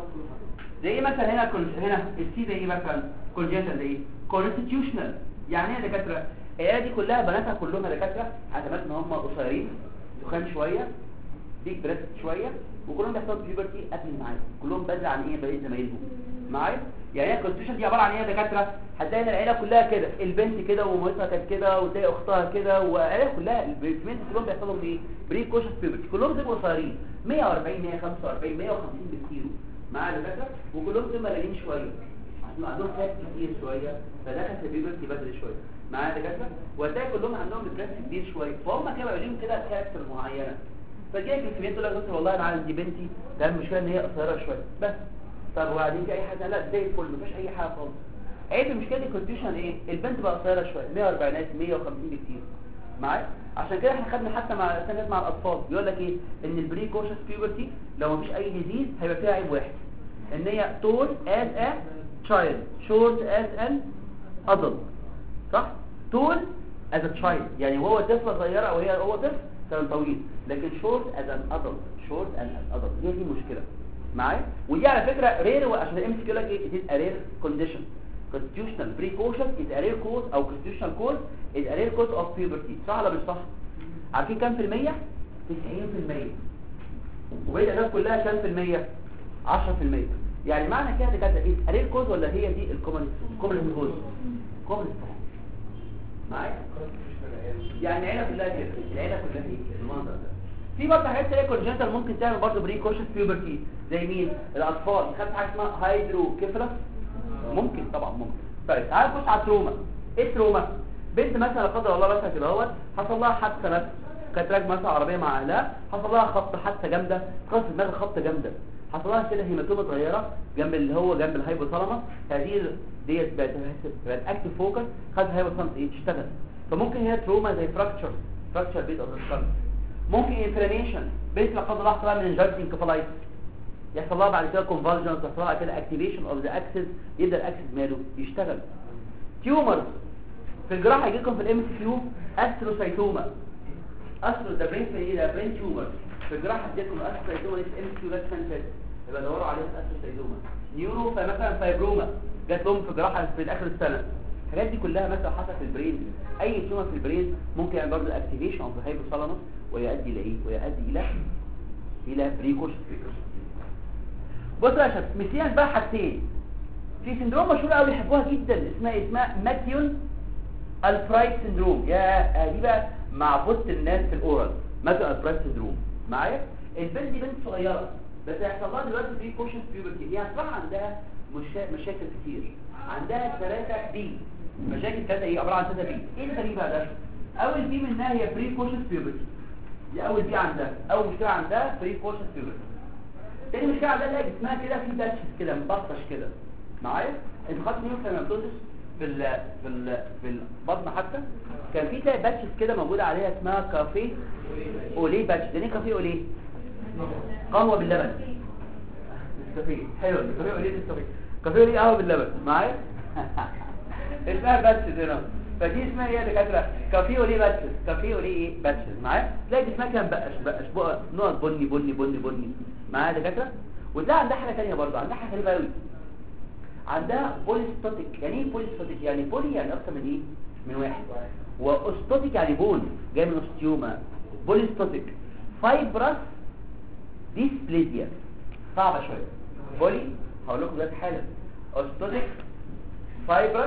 زي ايه مثلا هنا كل هنا السي ده ايه مثلا كونجنتال ده ايه كونستيتيوشنال يعني ايه يا دكاتره العيال دي كلها بناتها كلهم يا دكاتره اعتمدت ان هم قصيرين تخان شويه بيج بريست شويه وكلهم بيحصلوا بيوبرتي قبل الميعاد كلهم بدري عن ايه بقيه زمايلهم معايا يعني هي الكونستيوشن دي عباره عن ايه يا دكاتره هتلاقي ان العيله كلها كده البنت كده ومامتها كانت كده وتلاقي اختها كده والعيله كلها البنت كلهم بيحصل لهم ايه بري كوشس بيوبرتي كلهم بيبقوا قصيرين 140 145 150 بالكيلو معايا يا دكاتره وكلهم بيبقوا مليانين شويه عندهم عندهم فات كتير شويه فدخل في البيوبرتي بدري شويه معايا يا دكاتره وهتلاقي كلهم عندهم البريست كبير شويه فهم كده بقى لهم كده كاركتر معينه فجاي في الكليه تقول لك دكتور والله انا عندي بنتي ده المشكله ان هي قصيره شويه بس طب وبعدين في اي حاجه لا زي الفل مفيش اي حاجه خالص عيب المشكله دي كونديشن ايه البنت بقى قصيره شويه 140 150 بكتير معايا عشان كده احنا خدنا حتى مع سنه مع الاطفال بيقول لك ايه ان البري كوشس بيوبرتي لو مفيش اي ديزيز هيبقى فيها عيب واحد ان هي tall as a child short as an adult صح tall as a child يعني وهو طفله صغيره او هي هو طفل كان طويل لكن short as an adult short as an adult هي دي مشكله معايا ودي على فكره رير عشان الام سي لك ايه it is a rare condition constitutional precaution is a rare cause او constitutional cause is a rare cause of puberty صح ولا مش صح عارفين كام في المية 90% وهي الأسباب كلها كام في المية 10% يعني معنى كده كده ايه a rare cause ولا هي دي الكومن كومن كوز كومن معايا يعني العيله كلها كده العيله كلها كده المنظر ده في برضه حاجات تانية كونجنتال ممكن تعمل برضه بري كوشس بيوبرتي زي مين الاطفال خدت حاجه اسمها هايدروكيفالس ممكن طبعا ممكن طيب تعال نخش على التروما ايه التروما بنت مثلا لا قدر الله مثلا كده اهوت حصل لها حادثه مثلا كانت راكبه مثلا عربيه مع اهلها حصل لها خبطه حادثه جامده خبطت دماغها خبطه جامده حصل لها كده هيماتومه صغيره جنب اللي هو جنب الهايبوثالاموس هذه ديت بقت بقت اكتف فوكس خدت هايبوثالاموس ايه تشتغل فممكن هي تروما زي فراكتشر فراكتشر بيت اوف ذا ممكن انفلاميشن بنت لا قدر الله حصل لها مننجايتس انكفالايتس يحصل لها بعد كده كونفالجنس يحصل لها كده اكتيفيشن اوف ذا اكسس يبدا الاكسس ماله يشتغل تيومرز في الجراحه يجي لكم في الام سي كيو استروسايتوما استرو ده برين في ده برين تيومر في الجراحه يجي لكم استروسايتوما دي في الام سي كيو بس فانت يبقى دوروا عليها استروسايتوما نيورو فمثلا فايبروما جات لهم في جراحه في اخر السنه الحاجات دي كلها مثلا حصلت في البرين اي تيومر في البرين ممكن يعمل برضه اكتيفيشن اوف ذا هايبوثالاموس ويؤدي الى ايه ويؤدي الى الى بريكوش بصوا يا شباب مثيلا بقى حاجتين في سندروم مشهور قوي بيحبوها جدا اسمها اسمها ماكيون الفرايد سندروم يا دي بقى معبوده الناس في الاورال ماكيون الفرايد سندروم معايا البنت دي بنت صغيره بس هيحصل لها دلوقتي بريكوشن بيوبرتي هي هتطلع عندها مشا... مشاكل كتير عندها ثلاثه بي مشاكل ثلاثه ايه عباره عن ثلاثه بي ايه الغريب بقى ده اول بي منها هي بريكوشن بيوبرتي دي اول بي عندها اول مشكله عندها بريكوشن بيوبرتي تاني مشكله عندها اللي هي جسمها كده في باتشز كده مبطش كده معايا انت خدت نيوكليوماتوزس في ال في ال في البطن حتى كان في تلاقي باتشز كده موجوده عليها اسمها كافيه اوليه باتش يعني ايه كافيه اوليه قهوه باللبن كافيه حلو كافيه اوليه نسكافيه كافيه اوليه قهوه باللبن معايا اسمها باتشز هنا فدي اسمها ايه يا دكاتره كافيه اوليه باتشز كافيه اوليه ايه باتشز معايا تلاقي جسمها كان بقش بقش بقى نقط بني بني بني بني معايا يا دكاتره وتلاقي عندها حاجه ثانيه برضه عندها حاجه غريبه قوي عندها بوليستاتيك يعني ايه بوليستاتيك يعني بولي يعني اكتر من ايه من واحد واستاتيك يعني بون جاي من اوستيوما بوليستاتيك فايبرس ديسبليزيا صعبه شويه بولي هقول لكم دلوقتي حالا اوستوتيك فايبرس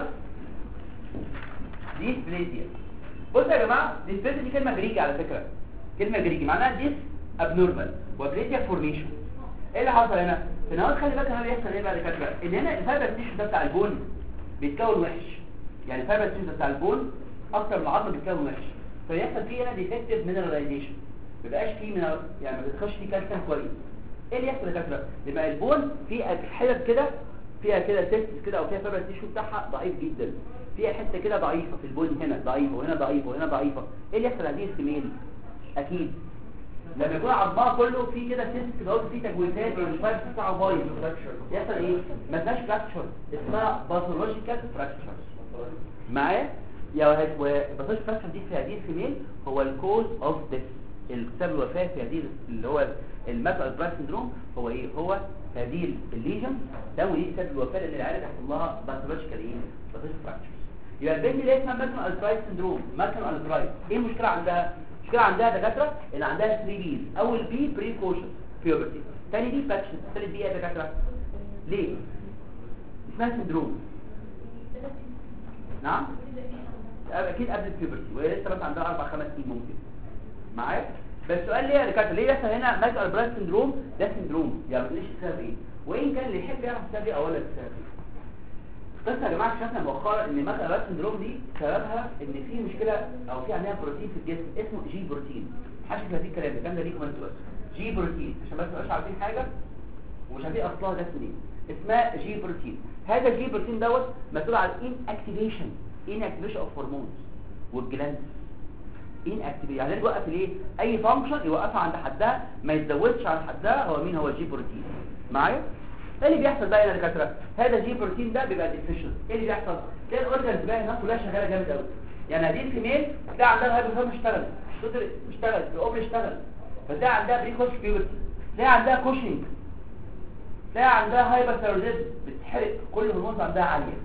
ديسبليزيا بصوا يا جماعه ديسبليزيا دي كلمه جريجي على فكره كلمه جريجي معناها ديس ابنورمال وبليزيا فورميشن ايه اللي حصل هنا في النهار خلي بالك هنا بيحصل ايه بعد كده ان هنا الفايبر تيشو ده بتاع البون بيتكون وحش يعني الفايبر تيشو ده بتاع البون اكتر من العظم بيتكون وحش فيحصل فيه هنا ديفكتيف مينراليزيشن ما بيبقاش فيه من يعني ما بيدخلش فيه كالسيوم كويس ايه اللي يحصل يا دكاتره يبقى البون فيه حتت كده فيها كده سيستس كده او فيها فايبر تيشو بتاعها ضعيف جدا فيها حته كده ضعيفه في البون هنا ضعيفه وهنا ضعيفه وهنا ضعيفه ايه اللي يحصل هذه السمين اكيد لما يكون عظمها كله فيه كده سيستس كده فيه تجويزات والمش عارف بتاعه بايظ يحصل ايه ما فيهاش فراكشر اسمها باثولوجيكال فراكشر معايا يا وهد وباثولوجيكال فراكشر دي في هذه السمين هو الكوز اوف ديث السبب الوفاه في هذه اللي هو الماتل برايس سندروم هو ايه هو هذه الليجن ده ودي سبب الوفاه لان العيله تحصل لها باثولوجيكال ايه باثولوجيكال فراكشر يبقى البنت اللي اسمها ماتل البرايس سندروم ماتل البرايس ايه المشكله عندها المشكله عندها دكاتره ان عندها 3 بيز اول بي بريكوشن بيوبرتي ثاني بي فاكشن ثالث بي ايه يا دكاتره ليه اسمها سندروم نعم اكيد قبل البيوبرتي وهي لسه بس عندها اربع خمس سنين ممكن معايا بس السؤال ليه يا دكاتره ليه يحصل هنا ماتل البرايس سندروم ده سندروم يعني ما تقوليش السبب ايه وان كان اللي يحب يعرف السبب ايه اولا السبب ايه بس يا جماعه اكتشفنا مؤخرا ان مثلا الرات سندروم دي سببها ان في مشكله او في عندها بروتين في الجسم اسمه جي بروتين محدش يفهم الكلام ده الكلام ده ليكم انتوا بس جي بروتين عشان بس مش عارفين حاجه ومش عارفين اصلها ده منين اسمها جي بروتين هذا الجي بروتين دوت مسؤول عن ان اكتيفيشن ان اكتيفيشن اوف هرمونز والجلاند ان اكتيفيشن يعني يوقف الايه اي فانكشن يوقفها عند حدها ما يتزودش عن حدها هو مين هو الجي بروتين معايا ايه اللي بيحصل بقى هنا يا دكاتره هذا جي بروتين ده بيبقى ديفيشن ايه اللي بيحصل تلاقي الاورجنز بقى هنا كلها شغاله جامد قوي يعني هذه الفيميل تلاقي عندها الهايبوثالاموس اشتغل الصدر اشتغل الاوبر اشتغل فتلاقي عندها بريكوش بيوبرتي تلاقي عندها كوشنج تلاقي عندها هايبرثايرويدزم بتحرق كل الهرمونات عندها عاليه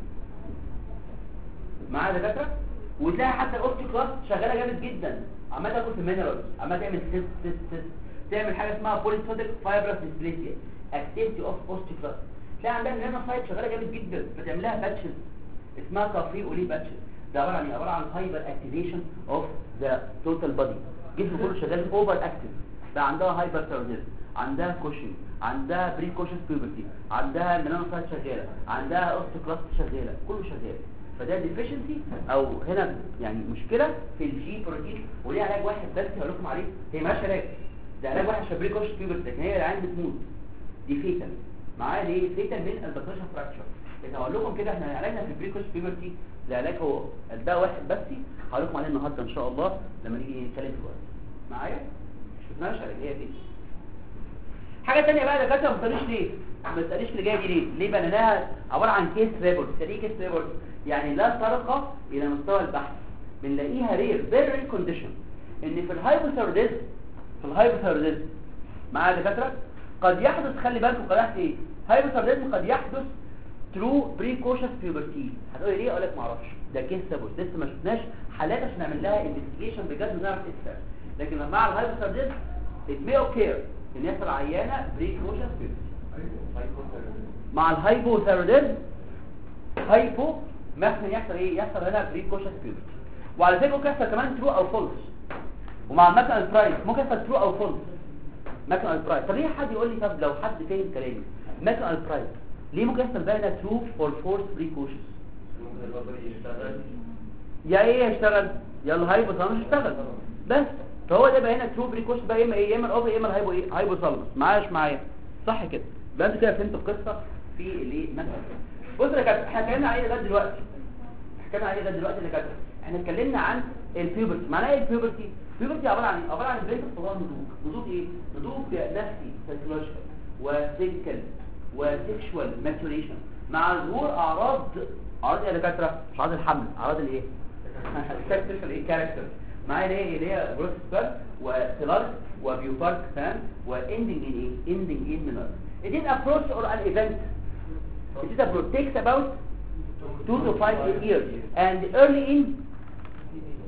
معايا يا دكاتره وتلاقي حتى الاوستيكلاس شغاله جامد جدا عماله تاكل في مينرالز عماله تعمل سيست سيست سيست تعمل حاجه اسمها بوليسوديك فايبرس ديسبليسيا اكتيفيتي اوف اوستيكلاس تلاقي عندها النانوسايت شغاله جامد جدا فتعمل لها باتشز اسمها كافي وليه باتشز ده عباره عن ايه عباره عن هايبر اكتيفيشن اوف ذا توتال بودي جسم كله شغال اوفر اكتيف ده عندها هايبر ثيروديزم عندها كوشن عندها بري كوشن بيوبرتي عندها ميلانوسايت شغاله عندها اوستيكلاس شغاله كله شغال فده ديفيشنسي او هنا يعني مشكله في الجي بروتين وليه علاج واحد بس هقول لكم عليه هي مالهاش علاج ده علاج واحد عشان بري كوشن بيوبرتي لكن هي العين بتموت دي فيتال معايا ليه فيتال من الباتريشن فراكشر لكن هقول لكم كده احنا علاجنا في البريكوش بيبرتي العلاج هو الدواء واحد بس هقول لكم عليه النهارده ان شاء الله لما نيجي نتكلم في الوقت معايا مش شفناش علاج هي دي حاجه ثانيه بقى يا دكاتره ما تساليش ليه ما تساليش اللي جايه دي ليه ليه بنيناها عباره عن كيس ريبورت يعني كيس ريبورت يعني لا ترقى الى مستوى البحث بنلاقيها رير فيري رير كونديشن ان في الهايبوثايروديزم في الهايبوثايروديزم معايا يا دكاتره قد يحدث خلي بالكم قد يحدث ايه هايبوثايروديزم قد يحدث ترو بريكوشس بيوبرتي هتقولي ليه اقول لك ما اعرفش ده كيس سابوس لسه ما شفناش حالات عشان نعمل لها انفستيجيشن بجد ونعرف ايه السبب لكن مع الهايبوثايروديزم it may occur ان يحصل عيانه بريكوشس بيوبرتي مع الهايبوثايروديزم هايبو ممكن يحصل ايه يحصل هنا بريكوشس بيوبرتي وعلى فكره ممكن يحصل كمان ترو او فولس ومع المكن برايس ممكن يحصل ترو او فولس مكن البرايس طب ليه حد يقول لي طب لو حد فاهم كلامي مكن البرايس ليه ممكن يحصل بقى ترو اور فورس بريكوشنز ممكن البطل يشتغل يا ايه يشتغل يا الهايبو ثالاموس يشتغل بس فهو ده بقى هنا ترو بريكوشن بقى يا اما ايه يا اما الاوفر يا اما الهايبو ايه هايبو ثالاموس معايا معايا صح كده يبقى انتوا كده فهمتوا القصه في الايه مثلا بص يا كابتن احنا اتكلمنا على ايه لغايه دلوقتي اتكلمنا على ايه لغايه دلوقتي يا كابتن احنا اتكلمنا عن البيوبرتي معناها ايه البيوبرتي البيوبرتي عباره عن ايه عباره عن بريك صغار نضوج نضوج ايه نضوج نفسي سايكولوجيكال وفيزيكال وسيكشوال ماتوريشن مع ظهور اعراض اعراض يا دكاتره مش اعراض الحمل اعراض الايه السكشوال ايه كاركتر معايا اللي هي اللي هي جروث سبير وسيلارك وبيوبارك فاهم واندنج ان ايه اندنج ان مينر it is approach or an event it is approach takes about 2 to 5 years and early in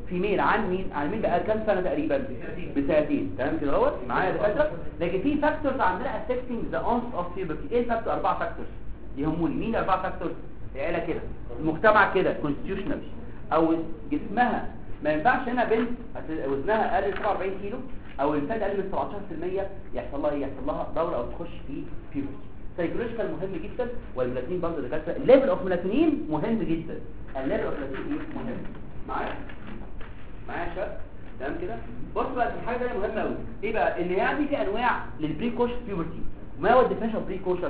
في ميل عن مين عن مين بقى كام سنه تقريبا بسنتين تمام كده اهوت معايا يا دكاتره لكن في فاكتورز عندنا affecting the onset of puberty ايه الفاكتور اربع فاكتورز يهموني مين الاربع فاكتورز العيله كده المجتمع كده constitutional او جسمها ما ينفعش هنا بنت هت- وزنها اقل من 47 كيلو او الانسان اقل من 17% يحصل لها ايه يحصل لها دوره او تخش في puberty سايكولوجيكال مهم جدا والميلاتونين برضه دكاتره الليفل اوف ميلاتونين مهم جدا الليفل اوف ميلاتونين ايه مهم معايا معايا يا شباب تمام كده بص بقى في حاجه تانية مهمه قوي ايه بقى ان يعني في انواع للبريكوشن بيوبرتي ما هو الديفينيشن اوف بريكوشن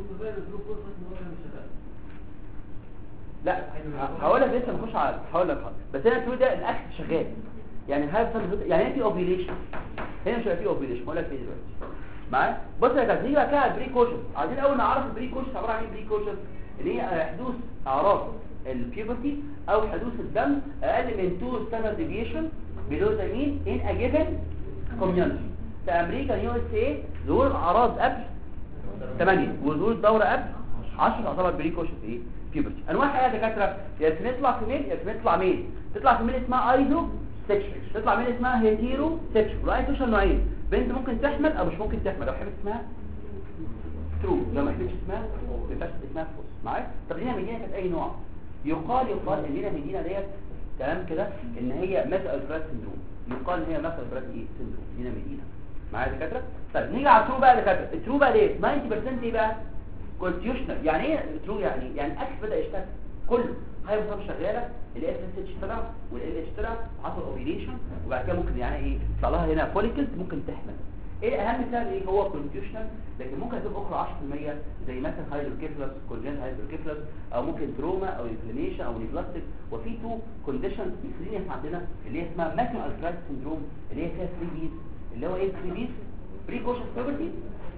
لا هقول لك لسه نخش على هقول لك حاضر بس انا تقول ده الاكل شغال يعني هاي يعني هنا في اوفيليشن هنا مش هيبقى في اوفيليشن هقول لك ايه دلوقتي معايا بص يا جماعه نيجي بقى كده على البريكوشن عايزين اول نعرف البريكوشن عباره عن ايه بريكوشن اللي هي حدوث اعراض البيوبرتي او حدوث الدم اقل من 2 ستاندرد ديفيشن below the mean in a given community في امريكا يو اس اي ظهور الاعراض قبل 8 وظهور الدوره قبل 10 تعتبر بريكوشن في ايه بيوبرتي انواع ايه يا دكاتره يا تطلع في ميل يا تطلع ميل تطلع في ميل اسمها ايزو سيكشوال تطلع ميل اسمها هيتيرو سيكشوال والايزوشن نوعين بنت ممكن تحمل او مش ممكن تحمل لو حملت اسمها ترو لو ما حملتش اسمها ما ينفعش اسمها فوس معايا طب لينا مدينه كانت اي نوع يقال يقال ان لينا مدينه ديت تمام كده ان هي ميث الفراد سندروم يقال ان هي ميث الفراد ايه سندروم لينا مدينه معايا يا دكاتره طيب نيجي على الترو بقى يا دكاتره الترو بقى ديت 90% ايه بقى كونستيوشنال يعني ايه ترو يعني يعني الاكس بدا يشتغل كله هاي بصف شغاله الاس اس اتش طلع والال اتش طلع حصل اوفيليشن وبعد كده ممكن يعني ايه يطلع لها هنا فوليكلز ممكن تحمل ايه اهم سبب ايه هو كونستيوشنال لكن ممكن تكون اخرى 10% زي مثلا هايدروكيفلس كونجنت هايدروكيفلس او ممكن تروما او انفلاميشن او نيبلاستيك وفي تو كونديشنز اكسترينيس عندنا اللي هي اسمها ماكيو الفرايد سندروم اللي هي فيها 3 بيز اللي هو ايه 3 بيز بريكوشن بيبرتي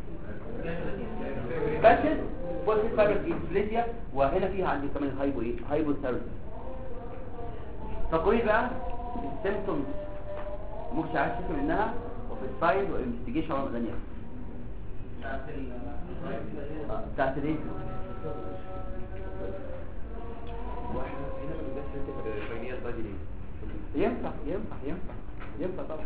باتشز بوست فايبر انفليزيا وهنا فيها عندي كمان الهايبو ايه هايبو ثيرابي فقولي بقى السيمبتومز مش عايز تفهم منها وفي السايد والانفستيجيشن على ثانيه بتاعت الايه ينفع ينفع ينفع ينفع طبعا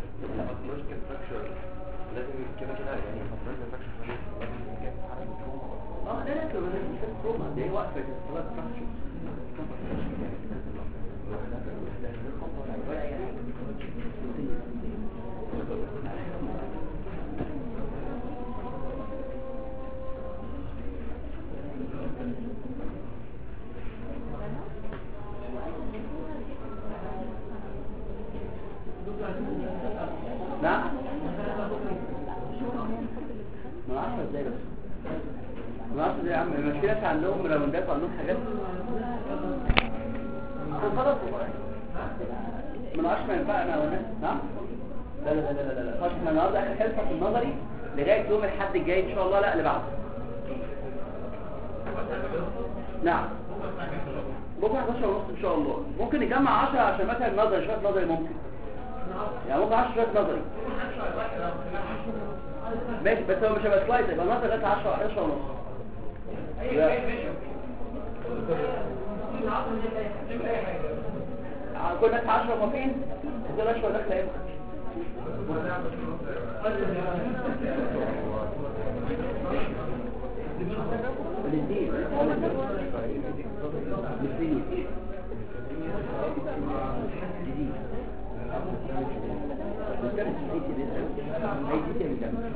لازم كده كده يعني لازم فراكشر اه لا لا كده مش تروما دي وقفه الصلاه فراكشر نعم ما اعرفش ازاي بس ما اعرفش ازاي يا عم المشكله في عندهم راوندات وعندهم حاجات خلاص ما نعرفش ما ينفع انا والناس نعم لا لا لا لا لا لا خلاص احنا النهارده اخر حصه في النظري لغايه يوم الاحد الجاي ان شاء الله لا اللي بعده نعم بكره 11 ونص ان شاء الله ممكن نجمع 10 عشان مثلا نظري شويه نظري ممكن يعني ممكن 10 شويه نظري ماشي بس هو مش هيبقى سلايد يبقى نظري لغايه 10 11 ونص لا. ع- كل الناس 10 موافقين دول اشهر داخله ايه الاثنين الاثنين جديد والثالث هيك لسه هيك لسه مكمل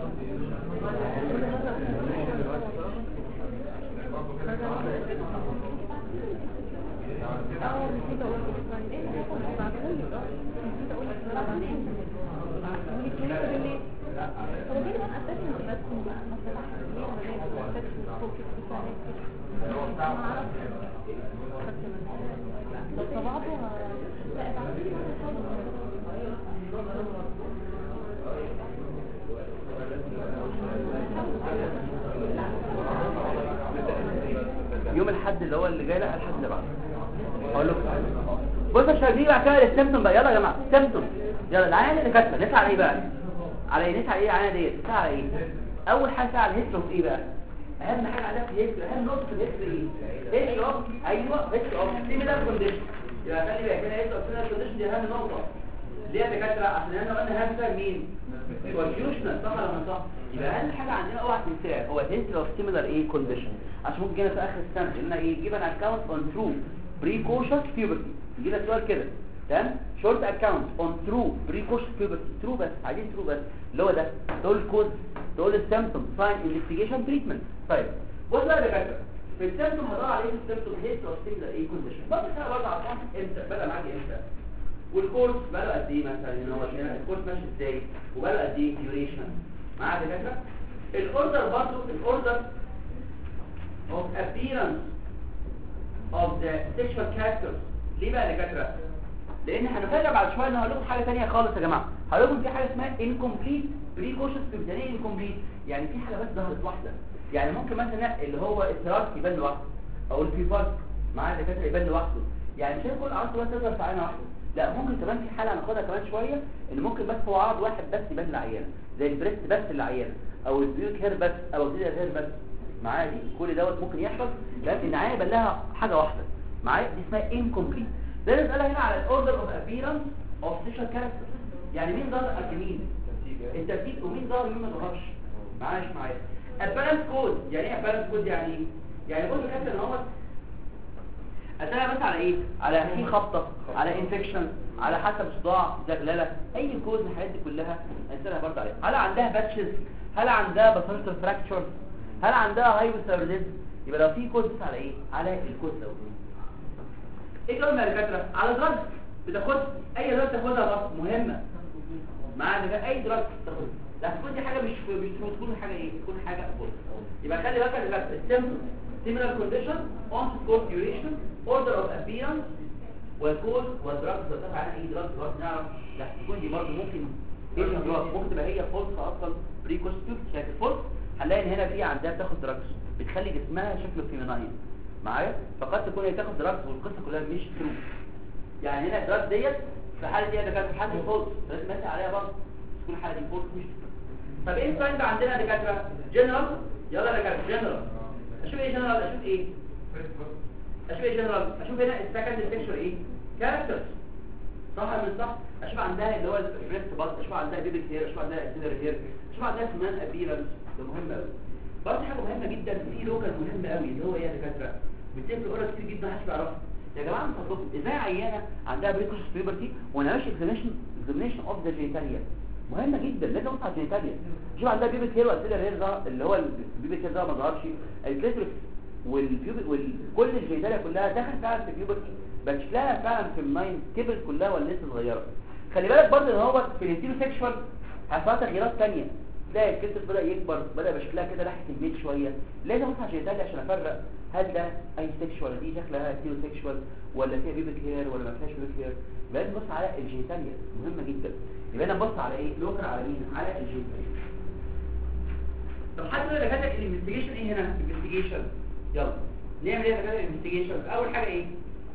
اه نسيت اقول لك نسيت اقول لك بعدين نسيت اقول لك بالليل هو ليه بقى اساسا ما بس ما فتحش ليه ما ليه ما فتحش فوق ما اعرفش لو طبعته لا يوم الحد اللي هو اللي جاي لا الحد اللي بعده هقول لكم بص يا شباب بقى كده السيمتوم بقى يلا يا جماعه سيمتوم يلا العيان اللي كاتبه نسعى على ايه بقى على ايه نسعى ايه العيان ديت نسعى على ايه اول حاجه على الهيسترو ايه بقى اهم حاجه عليها في الهيسترو اهم نقطه في الهيسترو ايه هيسترو ايوه هيسترو سيميلار كونديشن يبقى خلي بالك هنا يبقى فينا الكونديشن دي اهم نقطه ليه يا دكاتره عشان احنا قلنا هامستر مين كونفيوشنال صح ولا مش صح يبقى اهم حاجه عندنا اوعى تنساها هو هيستري اوف سيميلر ايه كونديشن عشان ممكن جينا في اخر السنه قلنا ايه جيب ان اكونت اون ترو بريكوشس بيوبرتي يجي لك سؤال كده تمام شورت اكونت اون ترو بريكوشس بيوبرتي ترو بس عايزين ترو بس اللي هو ده دول الكود دول السيمبتوم ساين انفستيجيشن تريتمنت طيب بص بقى يا دكاتره في السيمبتوم هدور عليه في السيمبتوم هيستري اوف سيميلر ايه كونديشن بس انا برضه على امتى بدا معاك امتى والكورس بقى قد ايه مثلا ان هو كده الكورس ماشي ازاي وبقى قد ايه ديوريشن معايا يا دكاتره الاوردر برضه الاوردر of appearance of the sexual characters ليه بقى يا دكاتره لان هنفرق بعد شويه ان هقول لكم حاجه ثانيه خالص يا جماعه هقول لكم في حاجه اسمها incomplete precocious يعني incomplete يعني في حاجه بس ظهرت واحده يعني ممكن مثلا اللي هو التراك يبان لوحده او البيفارك معايا دكاتره يبان لوحده يعني مش كل عرض بس تظهر في عينه واحده لا ممكن كمان في حاله هناخدها كمان شويه ان ممكن بس هو عرض واحد بس يبان للعيانه زي البريست بس للعيانه او البيوك هير بس او الزيدر هير بس معايا دي كل دوت ممكن يحصل لكن العيانه يبان لها حاجه واحده معايا دي اسمها incomplete ده نسالها هنا على الاوردر اوف appearance اوف sexual character يعني مين ظهر قد مين الترتيب ومين ظهر ومين ما ظهرش معايا مش معايا apparent code يعني ايه apparent code يعني ايه يعني بص كده ان هو اسالها بس على ايه على في خبطه على انفكشن على حسب صداع زغلله اي كوز من الحاجات دي كلها اسالها برضه عليها هل عندها باتشز هل عندها باسنتر فراكتشر هل عندها هايبوثايروديزم يبقى لو في كوز بس على ايه على الكوز ده ايه كمان يا دكاتره على دراج بتاخد اي دراج تاخدها بس مهمه معانا ده اي دراج تاخدها لا تكون دي حاجه مش مش تكون حاجه ايه تكون حاجه بص يبقى خلي بالك ان السيمبتوم similar condition onset course duration order of appearance والكوز والدراج بتتفق على اي دراج دراج نعرف لا تكون دي برضه ممكن ايه دراج ممكن تبقى هي فولس اصلا بريكوستيف شايف الفولس هنلاقي ان هنا في عندها بتاخد دراجز بتخلي جسمها شكله فيميناين معايا فقد تكون هي تاخد دراجز والقصه كلها مش ترو يعني هنا الدراج ديت في حاله دي كانت في حاله فولس لازم ماشي عليها برضه تكون الحاله دي فولس مش طب ايه الساين بقى عندنا دكاتره جنرال يلا يا دكاتره جنرال اشوف ايه جنرال اشوف ايه اشوف ايه جنرال اشوف هنا السكند سيكشوال ايه كاركترز صح ولا مش صح اشوف عندها اللي هو البريست باس اشوف عندها بيبي هير اشوف عندها اكسلر هير اشوف عندها كمان ابيرنس ده مهم قوي برضه حاجه مهمه جدا في لوكال مهم قوي اللي هو ايه يا دكاتره بتفرق اورا كتير جدا محدش بيعرفها يا جماعه من فضلكم ازاي عيانه عندها بريكوش فيبرتي وانا ماشي اكزاميشن اكزاميشن اوف ذا جينيتاليا مهمه جدا لازم ابص على الجينيتاليا شوف عندها بيبي هير واكسلر هير ده اللي هو البيبي هير ده ما ظهرش الكليتريكس والبيوبي وكل الجينيتاليا كلها دخل فعلا في البيوبرتي بس شكلها فعلا في الماين كبر كلها ولا لسه صغيره خلي بالك برضه ان هو في الانتيرو سيكشوال حصلت تغييرات ثانيه تلاقي الكتف بدا يكبر بدا يبقى شكلها كده ناحيه البيت شويه لازم ابص على الجينيتاليا عشان افرق هل ده اي سيكشوال دي شكلها انتيرو سيكشوال ولا فيها بيبك هير ولا ما فيهاش بيبك هير لازم نبص على الجينيتاليا مهمه جدا يبقى انا نبص على ايه لوكر على مين على الجينيتاليا طب حد يقول لك هذا الانفستيجيشن ايه هنا انفستيجيشن يلا نعمل ايه يا جماعه انفستيجيشن اول حاجه ايه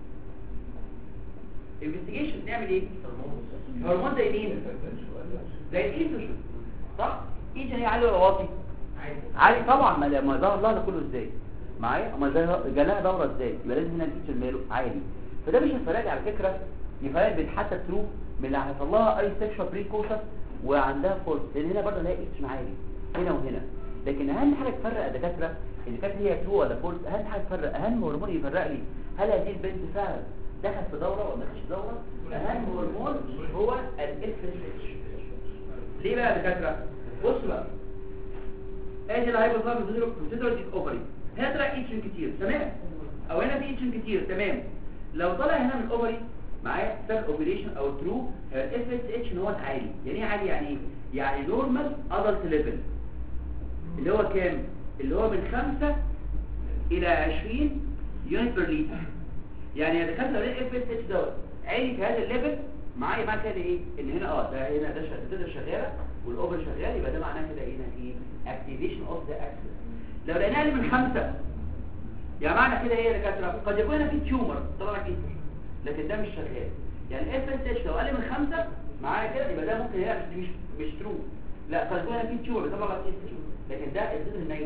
انفستيجيشن نعمل ايه هرمون زي مين زي الايستروجين صح ايجن هي عالي ولا واطي عالي طبعا ما ما ظهر لها ده كله ازاي معايا اما جالها دوره ازاي يبقى لازم هنا الايجن ماله عالي فده مش الفرق على فكره يفرق بين حتى ترو من اللي هيحصل لها اي سيكشوال بريكوشس وعندها فورس لان هنا برضه هنلاقي ايجن عالي هنا وهنا لكن اهم حاجه تفرق الدكاتره اللي كانت هي ترو ولا فورس اهم حاجه تفرق اهم هرمون يفرق لي هل هذه البنت فعلا دخل في دوره ولا ما دخلش دوره اهم هرمون هو الاف اس ليه بقى يا دكاتره بص بقى ادي الهايبوثالاموس بتضرب اوفري هنا طلع ايتشن كتير تمام او هنا في ايتشن كتير تمام لو طلع هنا من الاوفري معايا سيل اوبريشن او ترو الاف اس اتش ان هو عالي يعني ايه عالي يعني ايه يعني نورمال ادلت ليفل اللي هو كام اللي هو من 5 الى 20 يونت بير لتر يعني يا دكاتره لو الاف اس اتش دوت عالي في هذا الليفل معايا معنى كده ايه ان هنا اه ده هنا ده ده شغاله والاوفر شغال يبقى ده معناه كده هنا ايه اكتيفيشن اوف ذا اكسس لو لقيناها اقل من خمسة يعني معنى كده ايه يا دكاتره قد يكون هنا في تيومر طلع لك اسمه لكن ده مش شغال يعني اف اس اتش لو اقل من خمسة معايا كده يبقى ده ممكن هنا مش مش ترو لا قد يكون هنا في تيومر طلع لك اسمه لكن ده الزيت النايمه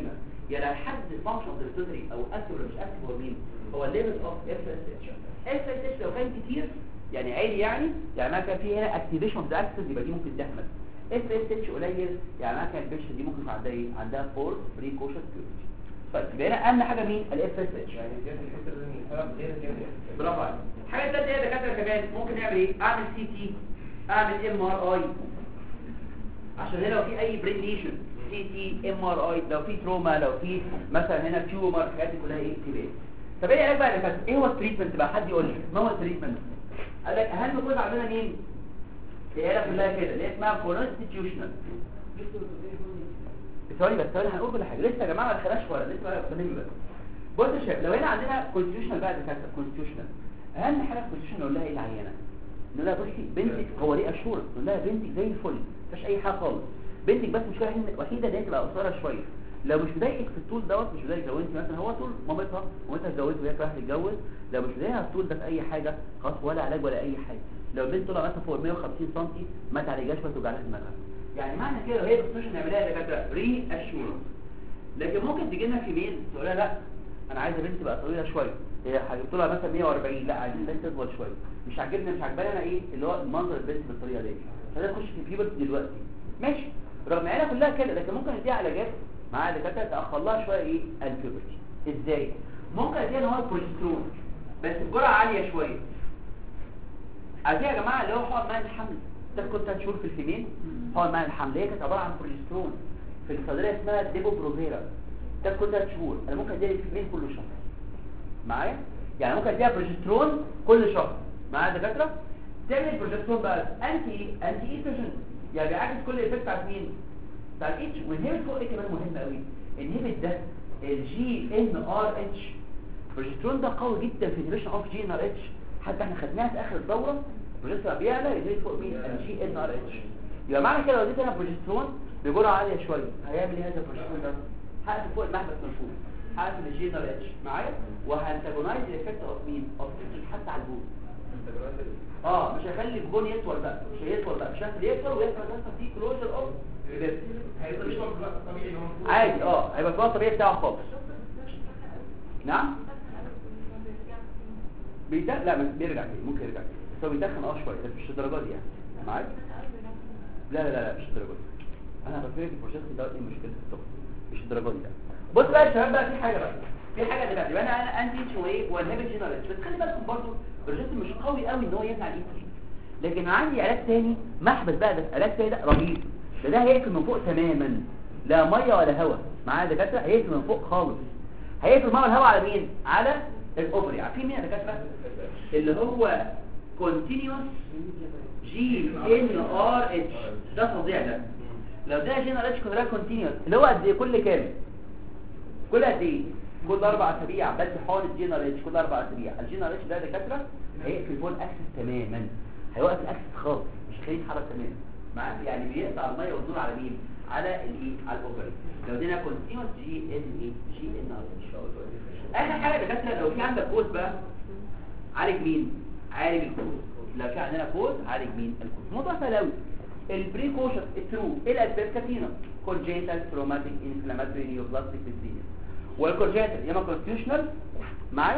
يعني حد فانكشن اوف البيتيوتري او اكتف ولا مش اكتف هو مين هو الليفل اوف اف اس اتش اف اس اتش لو كان كتير يعني عالي يعني يعني ما كان في هنا اكتيفيشن اوف ذا اكسس يبقى دي ممكن تحمل اف اس اتش قليل يعني ما كان البيشن دي ممكن يبقى عندها ايه عندها فور بريكوشن بيورتي طيب يبقى هنا اهم حاجه مين الاف اس اتش يعني زيادة الحتة دي سبب غير زيادة برافو عليك حاجه ثالثه يا دكاتره كمان ممكن نعمل ايه اعمل سي تي اعمل ام ار اي عشان هنا لو في اي برين ليشن سي تي ام ار اي لو في تروما لو في مثلا هنا تيومر الحاجات دي كلها ايه تبان طب ايه العلاج بقى يا دكاتره ايه هو التريتمنت بقى حد يقول لي ما هو التريتمنت قال لك اهم جزء عندنا مين العيله كلها كده اللي هي اسمها كونستيتيوشنال ثواني بس ثواني هنقول كل حاجه لسه يا جماعه ما دخلناش ورا لسه بقى قدامي بس بص يا شباب لو هنا عندنا كونستيتيوشنال بقى دكاتره كونستيتيوشنال اهم حاجه في الكونستيتيوشنال نقول لها ايه العيانه نقول لها بصي بنتك هو ليه اشور نقول لها بنتك زي الفل مفيش اي حاجه خالص بنتك بس مشكله وحيده ان هي تبقى قصيره شويه لو مش مضايقك في الطول دوت مش مضايقك لو انت مثلا هو طول مامتها مامتها اتجوزت وهي رايحه تتجوز لو مش مضايقها الطول ده في اي حاجه خلاص ولا علاج ولا اي حاجه لو البنت طلع مثلا فوق 150 سم ما تعالجهاش ما توجعلهاش دماغها يعني معنى كده لو هي بتخش نعملها يا دكاتره ري اشورنس لكن ممكن تجي لنا في ميل تقول لها لا انا عايزه بنتي تبقى طويله شويه هي هجيب لها مثلا 140 لا عايزين بنت تطول شويه مش عاجبني مش عاجباني انا ايه اللي هو منظر البنت بالطريقه دي فده تخش في بيبرتي دلوقتي ماشي رغم عينها كلها كده لكن ممكن اديها علاجات مع دكاتره تاخر لها شويه ايه البيبرتي ازاي ممكن اديها اللي هو البروجسترون بس بجرعه عاليه شويه اديها يا جماعه اللي هو حقن ماء الحمل ده كنت هتشوف في الفيمين حقن ماء الحمل هي كانت عباره عن بروجسترون في الصيدليه اسمها ديبو بروفيرا ده كل ثلاث شهور انا ممكن اديها الفيمين كل شهر معايا يعني ممكن اديها بروجسترون كل شهر معايا دكاتره تعمل البروجسترون بقى انتي انتي ايستروجين يعني بيعكس كل الايفكت بتاعت مين بتاع الاتش والهيبت فوق ايه كمان مهم قوي الهيبت ده الجي ان ار اتش البروجسترون ده قوي جدا في انهبيشن اوف جي ان ار اتش حتى احنا خدناها في اخر الدوره البروجسترون بيعلى يزيد فوق مين الجي ان ار اتش يبقى معنى كده لو اديت انا بروجسترون بجرعه عاليه شويه هيعمل ايه هذا البروجسترون ده هقفل فوق المحبس منفوخ هقفل الجي ان ار اتش معايا وهانتاجونايز الايفكت اوف مين اوف حتى على البول اه مش هيخلي البون يطول بقى مش هيطول بقى مش هيخلي يطول ويحصل مثلا في كلوجر اوف عادي اه هيبقى الوقت الطبيعي بتاعه خالص نعم بيدخن لا مش بيرجع تاني ممكن يرجع تاني بس هو بيدخن اه شويه بس مش الدرجه دي يعني معاك لا لا لا لا مش الدرجه دي انا بفكر في البروجكت ده ايه مشكله الطفل مش الدرجه دي يعني بص بقى يا شباب بقى في حاجه بقى في حاجه دلوقتي يبقى انا انا انتي شو ايه والهبت جنرال بس خلي بالكم برضه البروجكت مش قوي قوي ان هو يمنع الايستروجين لكن عندي علاج تاني محبس بقى ده علاج تاني ده رهيب ده ده هيقفل من فوق تماما لا ميه ولا هواء معايا دكاتره هيقفل من فوق خالص هيقفل الميه والهواء على مين على الاوفري عارفين مين يا دكاتره اللي هو continuous جي ان ار اتش ده فظيع ده لو ده جي ان ار اتش كنت continuous اللي هو قد ايه كل كام كل قد ايه كل اربع اسابيع بدي حقن الجي ان ار اتش كل اربع اسابيع الجي ان ار اتش ده يا دكاتره هيقفل فوق الاكسس تماما هيوقف الاكسس خالص مش هيخليه يتحرك تماما معاك يعني بيقطع الميه والنور على مين على الايه على الاوفري لو دينا كونتينوس جي ان اي جي ان ار اتش اخر حاجه يا دكاتره لو في عندك كوز بقى عالج مين عالج الكوز لو في عندنا كوز عالج مين الكوز موضوع سهل قوي البريكوشن الثرو ايه الاسباب كتيره كونجنتال تروماتيك انفلاماتوري نيوبلاستيك ديزيز والكونجنتال يا اما كونستيوشنال معايا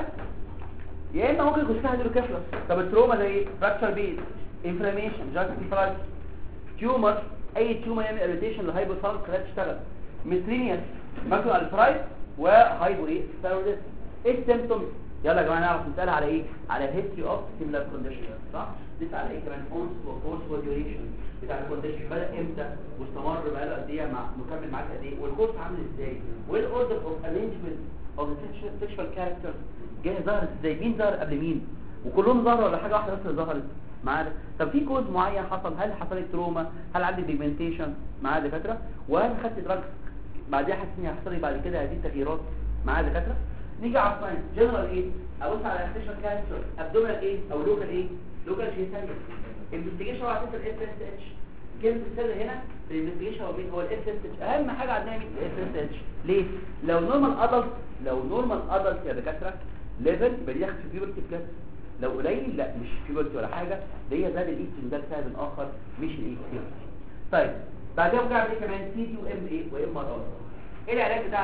يا اما ممكن يكون فيها هيدروكيفلس طب التروما زي ايه فراكشر بيز انفلاميشن جاستيفايد تيومر اي تيومر يعمل اريتيشن للهايبوثالامس خلاها تشتغل ميثرينيوس ماكرو الفرايد وهايبو ايه ثايرويد ايه السيمبتومز يلا يا جماعه نعرف نسال على ايه على هيستوري اوف سيميلار كونديشن صح نسال على ايه كمان اونس وفورس وديوريشن بتاع الكونديشن بدا امتى واستمر بقى له قد ايه مع مكمل معاك قد ايه والكورس عامل ازاي وايه الاوردر اوف ارينجمنت اوف ذا سيكشوال كاركتر جاي ظهر ازاي مين ظهر قبل مين وكلهم ظهروا ولا حاجه واحده بس اللي ظهرت معانا طب في كوز معين حصل هل حصل لك تروما هل عندي بيجمنتيشن معايا دكاتره وهل خدت دراجز بعديها حاسس ان هيحصل لي بعد كده هذه التغييرات معايا دكاتره نيجي على الساينس جنرال ايه ابص على اكتشف كانسر ابدومينال ايه او لوكال ايه لوكال جينيتاليا انفستيجيشن على اساس الاف اس اتش كلمه السر هنا في الانفستيجيشن هو مين هو الاف اس اتش اهم حاجه عندنا مين الاف اس اتش ليه لو نورمال ادلت لو نورمال ادلت يا دكاتره ليفل يبقى دي ياخد في بيورتي بجد لو قليل لا مش بيورتي ولا حاجه دي هي زاد الايستروجين ده لسبب اخر مش الايستروجين طيب بعد كده ممكن اعمل ايه كمان سي تي وام ايه وام ار اي ايه العلاج بتاعنا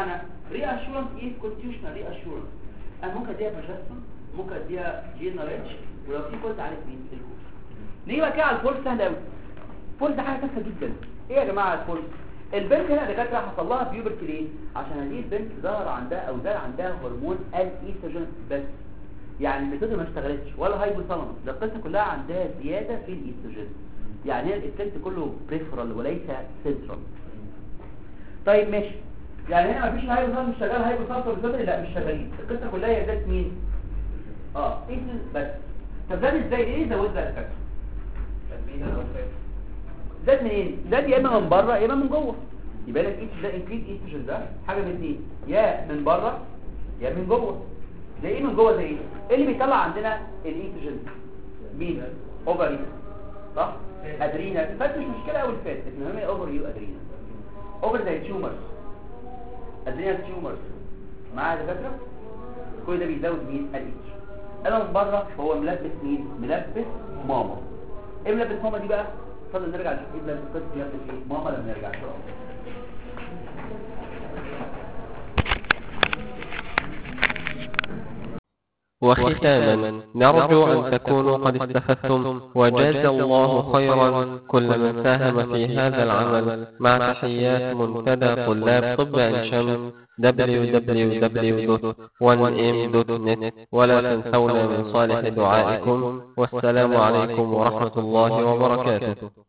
ري اشورنس ايه كونستيوشنال ري اشورنس انا ممكن اديها بروجسترون ممكن اديها جينال اتش ولو في كورس عارف مين الكورس نيجي بقى كده على الفولس سهل قوي الفولس ده حاجه تافهه جدا ايه يا جماعه الفولس البنت هنا يا دكاتره حصل لها بيوبرتي ليه عشان هذه البنت ظهر عندها او زاد عندها هرمون الايستروجين بس يعني الميثود ما اشتغلتش ولا هايبوثالاموس ده القصه كلها عندها زياده في الايستروجين يعني هي الافكت كله بريفرال وليس سنترال طيب ماشي يعني هنا مفيش الهايبوثالاموس مش شغال هايبوثالاموس والبيتوتري لا مش شغالين القصه كلها هي ذات مين اه ايستروجين بس طب زاد ازاي ايه زود ده الفكره تدمين او فات زاد منين زاد يا اما من بره يا اما من جوه يبقى لك ايه ده انكريز ايستروجين ده حاجه من اثنين يا من بره يا من جوه زي ايه من جوه زي ايه ايه اللي بيطلع عندنا الايستروجين مين اوفري صح ادرينا الفات مش مشكله قوي الفات المهم هي اوفر يو ادرينا اوفر زي تيومرز ادرينا تيومرز معايا يا دكاتره كل ده بيزود مين الايستروجين انا من بره هو ملبس مين ملبس ماما ايه ملبس ماما دي بقى اتفضل نرجع نشوف ايه ملبس قصه ملبس ايه ماما لما نرجع ان شاء الله وختاما نرجو أن تكونوا قد استفدتم وجاز الله خيرا كل من ساهم في هذا العمل مع تحيات منتدى طلاب طب عين شمس www.1m.net ولا تنسونا من صالح دعائكم والسلام عليكم ورحمة الله وبركاته